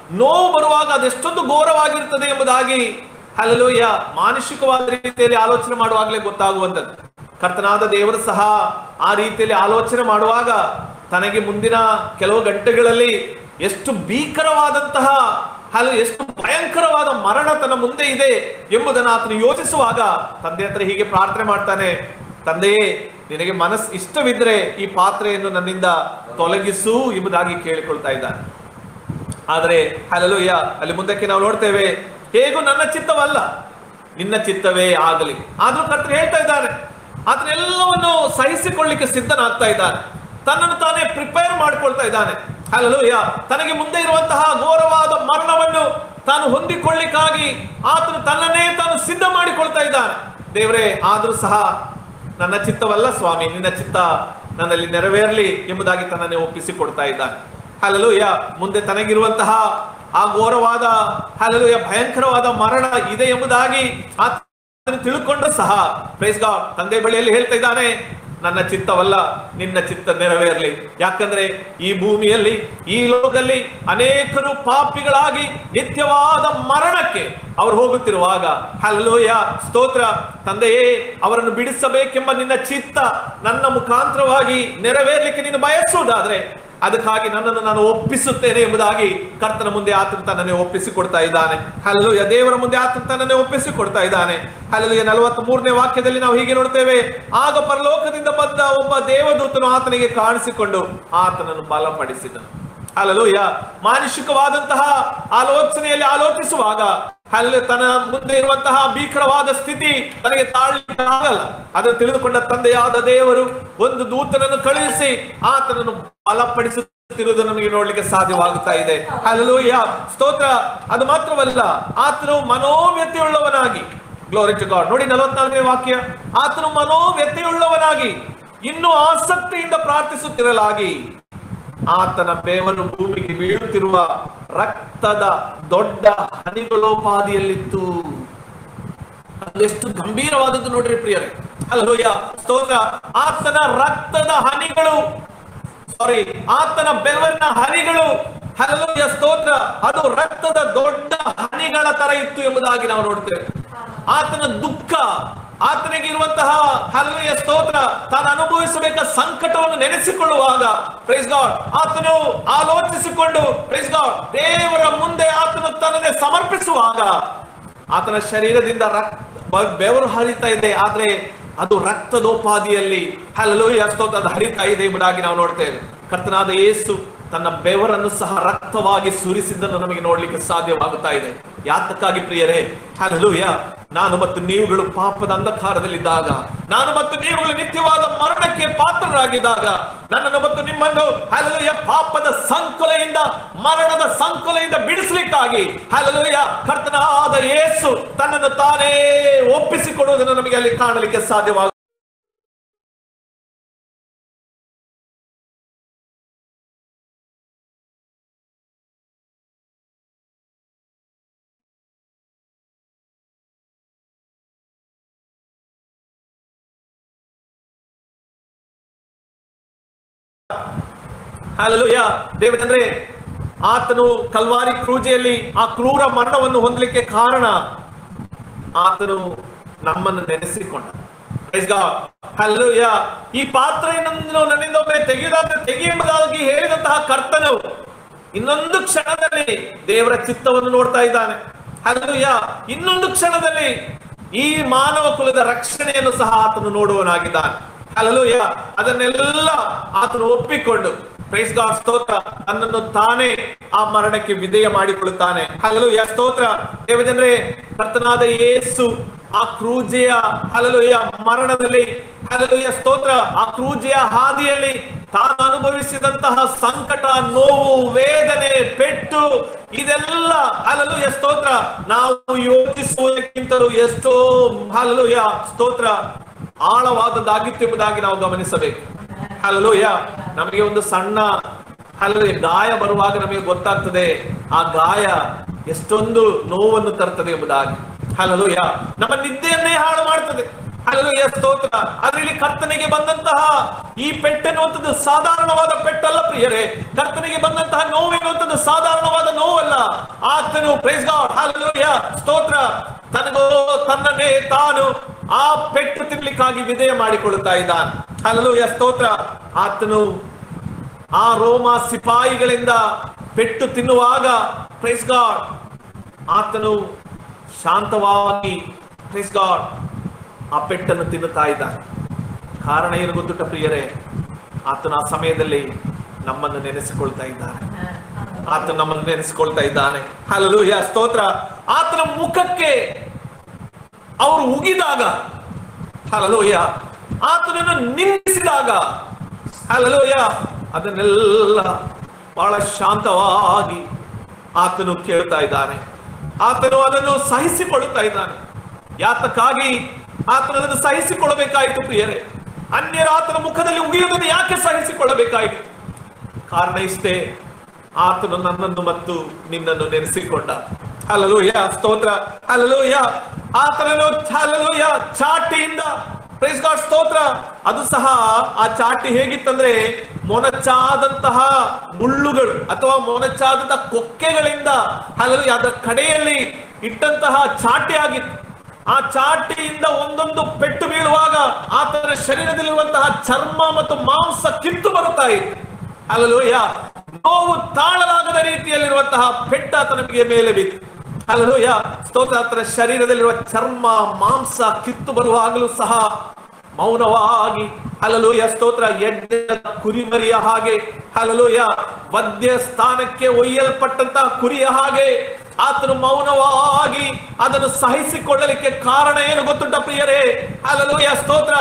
ನೋವು ಬರುವಾಗ ಅದೆಷ್ಟೊಂದು ಘೋರವಾಗಿರ್ತದೆ ಎಂಬುದಾಗಿ ಹಲಲುಯ್ಯ ಮಾನಸಿಕವಾದ ರೀತಿಯಲ್ಲಿ ಆಲೋಚನೆ ಮಾಡುವಾಗಲೇ ಗೊತ್ತಾಗುವಂಥದ್ದು ಕರ್ತನಾದ ದೇವರು ಸಹ ಆ ರೀತಿಯಲ್ಲಿ ಆಲೋಚನೆ ಮಾಡುವಾಗ ತನಗೆ ಮುಂದಿನ ಕೆಲವು ಗಂಟೆಗಳಲ್ಲಿ ಎಷ್ಟು ಭೀಕರವಾದಂತಹ ಹಲವು ಎಷ್ಟು ಭಯಂಕರವಾದ ಮರಣ ತನ್ನ ಮುಂದೆ ಇದೆ ಎಂಬುದನ್ನು ಆತನು ಯೋಚಿಸುವಾಗ ತಂದೆ ಹತ್ರ ಹೀಗೆ ಪ್ರಾರ್ಥನೆ ಮಾಡ್ತಾನೆ ತಂದೆಯೇ ನಿನಗೆ ಮನಸ್ಸು ಇಷ್ಟವಿದ್ರೆ ಈ ಪಾತ್ರೆಯನ್ನು ನನ್ನಿಂದ ತೊಲಗಿಸು ಎಂಬುದಾಗಿ ಕೇಳಿಕೊಳ್ತಾ ಇದ್ದಾನೆ ಆದರೆ ಹಲಲುಯ್ಯ ಅಲ್ಲಿ ಮುಂದಕ್ಕೆ ನಾವು ನೋಡ್ತೇವೆ ಹೇಗೂ ನನ್ನ ಚಿತ್ತವಲ್ಲ ನಿನ್ನ ಚಿತ್ತವೇ ಆಗಲಿ ಆದ್ರೂ ಕರ್ತರು ಹೇಳ್ತಾ ಇದ್ದಾನೆ ಅದನ್ನೆಲ್ಲವನ್ನು ಸಹಿಸಿಕೊಳ್ಳಿಕ್ಕೆ ಸಿದ್ಧನಾಗ್ತಾ ಇದ್ದಾನೆ ತನ್ನನ್ನು ತಾನೇ ಪ್ರಿಪೇರ್ ಮಾಡ್ಕೊಳ್ತಾ ಇದ್ದಾನೆ ಹಲಲುಯ್ಯ ತನಗೆ ಮುಂದೆ ಇರುವಂತಹ ಘೋರವಾದ ಮರಣವನ್ನು ತಾನು ಹೊಂದಿಕೊಳ್ಳಿಕ್ಕಾಗಿ ಆತನು ತನ್ನನ್ನೇ ತಾನು ಸಿದ್ಧ ಮಾಡಿಕೊಳ್ತಾ ಇದ್ದಾನೆ ದೇವರೇ ಆದ್ರೂ ಸಹ ನನ್ನ ಚಿತ್ತವಲ್ಲ ಸ್ವಾಮಿ ನಿನ್ನ ಚಿತ್ತ ನನ್ನಲ್ಲಿ ನೆರವೇರಲಿ ಎಂಬುದಾಗಿ ತನ್ನನ್ನೇ ಒಪ್ಪಿಸಿಕೊಡ್ತಾ ಇದ್ದಾನೆ ಹಲಲುಯ ಮುಂದೆ ತನಗಿರುವಂತಹ ಆ ಘೋರವಾದ ಹಲಲುಯ ಭಯಂಕರವಾದ ಮರಣ ಇದೆ ಎಂಬುದಾಗಿ ಆತನು ತಿಳ್ಕೊಂಡ್ರು ಸಹ ಪ್ರೈಸ್ ಗಾಡ್ ತಂದೆ ಬಳಿಯಲ್ಲಿ ಹೇಳ್ತಾ ಇದ್ದಾನೆ ನನ್ನ ಚಿತ್ತವಲ್ಲ ನಿನ್ನ ಚಿತ್ತ ನೆರವೇರಲಿ ಯಾಕಂದ್ರೆ ಈ ಭೂಮಿಯಲ್ಲಿ ಈ ಲೋಕದಲ್ಲಿ ಅನೇಕರು ಪಾಪಿಗಳಾಗಿ ನಿತ್ಯವಾದ ಮರಣಕ್ಕೆ ಅವರು ಹೋಗುತ್ತಿರುವಾಗ ಹಲ್ಲೋಯ ಸ್ತೋತ್ರ ತಂದೆಯೇ ಅವರನ್ನು ಬಿಡಿಸಬೇಕೆಂಬ ನಿನ್ನ ಚಿತ್ತ ನನ್ನ ಮುಖಾಂತರವಾಗಿ ನೆರವೇರ್ಲಿಕ್ಕೆ ನೀನು ಬಯಸುವುದಾದ್ರೆ ಅದಕ್ಕಾಗಿ ನನ್ನನ್ನು ನಾನು ಒಪ್ಪಿಸುತ್ತೇನೆ ಎಂಬುದಾಗಿ ಕರ್ತನ ಮುಂದೆ ಆತನ ತನ್ನನ್ನೇ ಒಪ್ಪಿಸಿಕೊಡ್ತಾ ಇದ್ದಾನೆ ಹಲಲುಯ ದೇವರ ಮುಂದೆ ಆತನ ತನ್ನನ್ನೇ ಒಪ್ಪಿಸಿಕೊಡ್ತಾ ಇದ್ದಾನೆ ಹಲಲುಯ ನಲವತ್ತ್ ಮೂರನೇ ವಾಕ್ಯದಲ್ಲಿ ನಾವು ಹೀಗೆ ನೋಡ್ತೇವೆ ಆಗ ಪರಲೋಕದಿಂದ ಬಂದ ಒಬ್ಬ ದೇವದೂತನು ಆತನಿಗೆ ಕಾಣಿಸಿಕೊಂಡು ಆತನನ್ನು ಬಲಪಡಿಸಿದನು ಹಲಲುಯ ಮಾನಸಿಕವಾದಂತಹ ಆಲೋಚನೆಯಲ್ಲಿ ಆಲೋಚಿಸುವಾಗ ಅಲ್ಲಿ ತನ್ನ ಮುಂದೆ ಇರುವಂತಹ ಭೀಕರವಾದ ಸ್ಥಿತಿ ತನಗೆ ತಾಳ್ಲಿಕ್ಕೆ ಆಗಲ್ಲ ಅದನ್ನು ತಿಳಿದುಕೊಂಡ ತಂದೆಯಾದ ದೇವರು ಒಂದು ದೂತನನ್ನು ಕಳುಹಿಸಿ ಆತನನ್ನು ಬಲಪಡಿಸುತ್ತಿರುವುದು ನಮಗೆ ನೋಡ್ಲಿಕ್ಕೆ ಸಾಧ್ಯವಾಗುತ್ತಾ ಇದೆ ಹಲಲುಯ ಸ್ತೋತ್ರ ಅದು ಮಾತ್ರವಲ್ಲ ಆತನು ಮನೋವ್ಯತೆಯುಳ್ಳವನಾಗಿ ಗ್ಲೋರಿ ಟು ಗಾಡ್ ನೋಡಿ ನಲವತ್ನಾಲ್ಕನೇ ವಾಕ್ಯ ಆತನು ಮನೋವ್ಯತೆಯುಳ್ಳವನಾಗಿ ಇನ್ನೂ ಆಸಕ್ತಿಯಿಂದ ಪ್ರಾರ್ಥಿಸುತ್ತಿರಲಾಗಿ ಆತನ ಬೇವರು ಭೂಮಿಗೆ ಬೀಳುತ್ತಿರುವ ರಕ್ತದ ದೊಡ್ಡ ಹನಿಗಳೋಪಾದಿಯಲ್ಲಿತ್ತು ಅದೆಷ್ಟು ಗಂಭೀರವಾದದ್ದು ನೋಡ್ರಿ ಪ್ರಿಯರೇ ಅಲ್ಲೋಯ್ಯ ಸ್ತೋತ್ರ ಆತನ ರಕ್ತದ ಹನಿಗಳು ಸಾರಿ ಆತನ ಬೆವರಿನ ಹನಿಗಳು ಹಲಲುಯ ಸ್ತೋತ್ರ ಅದು ರಕ್ತದ ದೊಡ್ಡ ಹನಿಗಳ ತರ ಇತ್ತು ಎಂಬುದಾಗಿ ನಾವು ನೋಡ್ತೇವೆ ಆತನ ದುಃಖ ಆತನಿಗೆ ಇರುವಂತಹ ಹಲವೆಯ ಸ್ತೋತ್ರ ತಾನು ಅನುಭವಿಸಬೇಕ ಸಂಕಟವನ್ನು ನೆನೆಸಿಕೊಳ್ಳುವಾಗ ಪ್ರೈಸ್ ಗಾಡ್ ಆತನು ಆಲೋಚಿಸಿಕೊಂಡು ಪ್ರೈಸ್ ಗಾಡ್ ದೇವರ ಮುಂದೆ ಆತನು ತನ್ನನ್ನೇ ಸಮರ್ಪಿಸುವಾಗ ಆತನ ಶರೀರದಿಂದ ರಕ್ತ ಬ- ಬೆವರು ಹರಿತಾ ಇದೆ ಆದ್ರೆ ಅದು ರಕ್ತದೋಪಾದಿಯಲ್ಲಿ ಹಲಲೋಯ ಸ್ತೋತ್ರ ಅದು ಹರಿತಾ ಇದೆ ಎಂಬುದಾಗಿ ನಾವು ನೋಡ್ತೇವೆ ಕರ್ತನಾದ ಯೇಸು ತನ್ನ ಬೆವರನ್ನು ಸಹ ರಕ್ತವಾಗಿ ಸುರಿಸಿದ್ದನ್ನು ನಮಗೆ ನೋಡ್ಲಿಕ್ಕೆ ಸಾಧ್ಯವಾಗುತ್ತಾ ಇದೆ ಯಾತಕ್ಕಾಗಿ ಪ್ರಿಯರೇ ಹಲಲೂಯ ನಾನು ಮತ್ತು ನೀವುಗಳು ಪಾಪದ ಅಂಧಕಾರದಲ್ಲಿದ್ದಾಗ ನಾನು ಮತ್ತು ನೀವುಗಳು ನಿತ್ಯವಾದ ಮರಣಕ್ಕೆ ಪಾತ್ರರಾಗಿದ್ದಾಗ ನನ್ನನ್ನು ಮತ್ತು ನಿಮ್ಮನ್ನು ಹಲಲುಯ ಪಾಪದ ಸಂಕೊಲೆಯಿಂದ ಮರಣದ ಸಂಕೊಲೆಯಿಂದ ಬಿಡಿಸಲಿಕ್ಕಾಗಿ ಹಲಲುಯ ಕರ್ತನಾದ ಯೇಸು ತನ್ನನ್ನು ತಾನೇ ಒಪ್ಪಿಸಿಕೊಡುವುದನ್ನು ನಮಗೆ ಅಲ್ಲಿ ಕಾಣಲಿಕ್ಕೆ ಸಾಧ್ಯವಾಗ ಹಾಲೆಲೂಯ ದೇವಜನರೇ ಆತನು ಕಲ್ವಾರಿ ಕ್ರೂಜೆಯಲ್ಲಿ ಆ ಕ್ರೂರ ಮರಣವನ್ನು ಹೊಂದಲಿಕ್ಕೆ ಕಾರಣ ಆತನು ನಮ್ಮನ್ನು ನೆನೆಸಿಕೊಂಡ Praise God. Hallelujah. ಈ ಪಾತ್ರೆಯನ್ನು ನನ್ನಿಂದ ಒಮ್ಮೆ ತೆಗೆಯುವುದಾದ್ರೆ ತೆಗಿ ಎಂಬುದಾಗಿ ಹೇಳಿದಂತಹ ಕರ್ತನು ಇನ್ನೊಂದು ಕ್ಷಣದಲ್ಲಿ ದೇವರ ಚಿತ್ತವನ್ನು ನೋಡ್ತಾ ಇದ್ದಾನೆ ಹಲ್ಲುಯ್ಯ ಇನ್ನೊಂದು ಕ್ಷಣದಲ್ಲಿ ಈ ಮಾನವ ಕುಲದ ರಕ್ಷಣೆಯನ್ನು ಸಹ ಆತನು ನೋಡುವನಾಗಿದ್ದಾನೆ ಹಲಲುಯ್ಯ ಅದನ್ನೆಲ್ಲ ಆತನು ಒಪ್ಪಿಕೊಂಡು ಪ್ರೈಸ್ ಗಾಡ್ ಸ್ತೋತ್ರ ತನ್ನನ್ನು ತಾನೇ ಆ ಮರಣಕ್ಕೆ ವಿಧೇಯ ಮಾಡಿಕೊಳ್ಳುತ್ತಾನೆ ಹಲಲುಯ್ಯ ಸ್ತೋತ್ರ ದೇವಜನರೇ ಕರ್ತನಾದ ಯೇಸು ಆ ಕ್ರೂಜೆಯ ಹಲಲುಯ್ಯ ಮರಣದಲ್ಲಿ ಹಲಲುಯ್ಯ ಸ್ತೋತ್ರ ಆ ಕ್ರೂಜೆಯ ಹಾದಿಯಲ್ಲಿ ತಾನು ಅನುಭವಿಸಿದಂತಹ ಸಂಕಟ ನೋವು ವೇದನೆ ಪೆಟ್ಟು ಇದೆಲ್ಲ ಹಲಲುಯ್ಯ ಸ್ತೋತ್ರ ನಾವು ಯೋಚಿಸುವುದಕ್ಕಿಂತಲೂ ಎಷ್ಟೋ ಹಲಲುಯ್ಯ ಸ್ತೋತ್ರ ಆಳವಾದದ್ದಾಗಿತ್ತು ಎಂಬುದಾಗಿ ನಾವು ಗಮನಿಸಬೇಕು ಹಲಲುಯ್ಯ ನಮಗೆ ಒಂದು ಸಣ್ಣ ಹಲಲು ಗಾಯ ಬರುವಾಗ ನಮಗೆ ಗೊತ್ತಾಗ್ತದೆ ಆ ಗಾಯ ಎಷ್ಟೊಂದು ನೋವನ್ನು ತರ್ತದೆ ಎಂಬುದಾಗಿ ಹಲಲುಯ್ಯ ನಮ್ಮ ನಿದ್ದೆಯನ್ನೇ ಹಾಳು ಮಾಡ್ತದೆ ಹಲಲುಯ ಸ್ತೋತ್ರ ಆದ್ರೆ ಇಲ್ಲಿ ಕರ್ತನಿಗೆ ಬಂದಂತಹ ಈ ಪೆಟ್ಟೆನ್ನುವಂಥದ್ದು ಸಾಧಾರಣವಾದ ಪೆಟ್ಟಲ್ಲ ಪ್ರಿಯರೇ ಕರ್ತನಿಗೆ ಬಂದಂತಹ ನೋವು ಎನ್ನುವಂಥದ್ದು ಸಾಧಾರಣವಾದ ನೋವಲ್ಲ ಆತನು ಪ್ರೈಸ್ ಗಾಡ್ ಹಲಲುಯ ಸ್ತೋತ್ರ ತನಗೋ ತನ್ನನ್ನೇ ತಾನು ಆ ಪೆಟ್ಟು ತಿನ್ಲಿಕ್ಕಾಗಿ ವಿಧೇಯ ಮಾಡಿಕೊಳ್ಳುತ್ತಾ ಇದ್ದಾನೆ ಹಲಲುಯ ಸ್ತೋತ್ರ ಆತನು ಆ ರೋಮ ಸಿಪಾಯಿಗಳಿಂದ ಪೆಟ್ಟು ತಿನ್ನುವಾಗ ಪ್ರೈಸ್ ಗಾಡ್ ಆತನು ಶಾಂತವಾಗಿ ಪ್ರೈಸ್ ಗಾಡ್ ಆ ಪೆಟ್ಟನ್ನು ತಿನ್ನುತ್ತಾ ಇದ್ದಾನೆ ಕಾರಣ ಏನು ಗೊತ್ತುಂಟ ಪ್ರಿಯರೇ ಆತನ ಆ ಸಮಯದಲ್ಲಿ ನಮ್ಮನ್ನು ನೆನೆಸಿಕೊಳ್ತಾ ಇದ್ದಾನೆ ಆತ ನಮ್ಮನ್ನು ನೆನೆಸಿಕೊಳ್ತಾ ಇದ್ದಾನೆ ಹಲಲುಯ ಸ್ತೋತ್ರ ಆತನ ಮುಖಕ್ಕೆ ಅವರು ಉಗಿದಾಗ ಹಲಲೋಯ ಆತನನ್ನು ನಿಂದಿಸಿದಾಗ ಹಲಲೋಯ ಅದನ್ನೆಲ್ಲ ಬಹಳ ಶಾಂತವಾಗಿ ಆತನು ಕೇಳ್ತಾ ಇದ್ದಾನೆ ಆತನು ಅದನ್ನು ಸಹಿಸಿಕೊಳ್ಳುತ್ತಾ ಇದ್ದಾನೆ ಯಾತಕ್ಕಾಗಿ ಆತನು ಅದನ್ನು ಸಹಿಸಿಕೊಳ್ಳಬೇಕಾಯಿತು ಪ್ರಿಯರೇ ಅನ್ಯರ ಆತನ ಮುಖದಲ್ಲಿ ಉಗಿಯುವುದನ್ನು ಯಾಕೆ ಸಹಿಸಿಕೊಳ್ಳಬೇಕಾಯಿತು ಕಾರಣ ಇಷ್ಟೇ ಆತನು ನನ್ನನ್ನು ಮತ್ತು ನಿನ್ನನ್ನು ನೆನೆಸಿಕೊಂಡ ಹಲಲೂಯ ಸ್ತೋತ್ರ ಹಲಲೂಯ ಆತನನ್ನು ಹಲಲೂಯ ಚಾಟಿಯಿಂದ ಪ್ರೈಸ್ ಗಾಡ್ ಸ್ತೋತ್ರ ಅದು ಸಹ ಆ ಚಾಟಿ ಹೇಗಿತ್ತಂದ್ರೆ ಮೊನಚಾದಂತಹ ಮುಳ್ಳುಗಳು ಅಥವಾ ಮೊನಚಾದಂತಹ ಕೊಕ್ಕೆಗಳಿಂದ ಹಲಲು ಅದರ ಕಡೆಯಲ್ಲಿ ಇಟ್ಟಂತಹ ಚಾಟಿ ಆಗಿತ್ತು ಆ ಚಾಟಿಯಿಂದ ಒಂದೊಂದು ಪೆಟ್ಟು ಬೀಳುವಾಗ ಆತನ ಶರೀರದಲ್ಲಿರುವಂತಹ ಚರ್ಮ ಮತ್ತು ಮಾಂಸ ಕಿತ್ತು ಬರುತ್ತಾ ಇತ್ತು ಅಲ್ಲಲೂಯ ನೋವು ತಾಳಲಾಗದ ರೀತಿಯಲ್ಲಿರುವಂತಹ ಪೆಟ್ಟ ಆತನಿಗೆ ಮೇಲೆ ಬಿತ್ತು ಅಲ್ಲಲೂಯ ಸ್ತೋತ್ರ ಆತನ ಶರೀರದಲ್ಲಿರುವ ಚರ್ಮ ಮಾಂಸ ಕಿತ್ತು ಬರುವಾಗಲೂ ಸಹ ಮೌನವಾಗಿ ಹಲಲೂಯ ಸ್ತೋತ್ರ ಯಜ್ಞದ ಕುರಿಮರಿಯ ಹಾಗೆ ಹಲಲೂಯ ವದ್ಯ ಸ್ಥಾನಕ್ಕೆ ಒಯ್ಯಲ್ಪಟ್ಟಂತಹ ಕುರಿಯ ಹಾಗೆ ಆತನು ಮೌನವಾಗಿ ಅದನ್ನು ಸಹಿಸಿಕೊಳ್ಳಲಿಕ್ಕೆ ಕಾರಣ ಏನು ಗೊತ್ತುಂಟ ಪ್ರಿಯರೇ ಹಲಲೂಯ ಸ್ತೋತ್ರ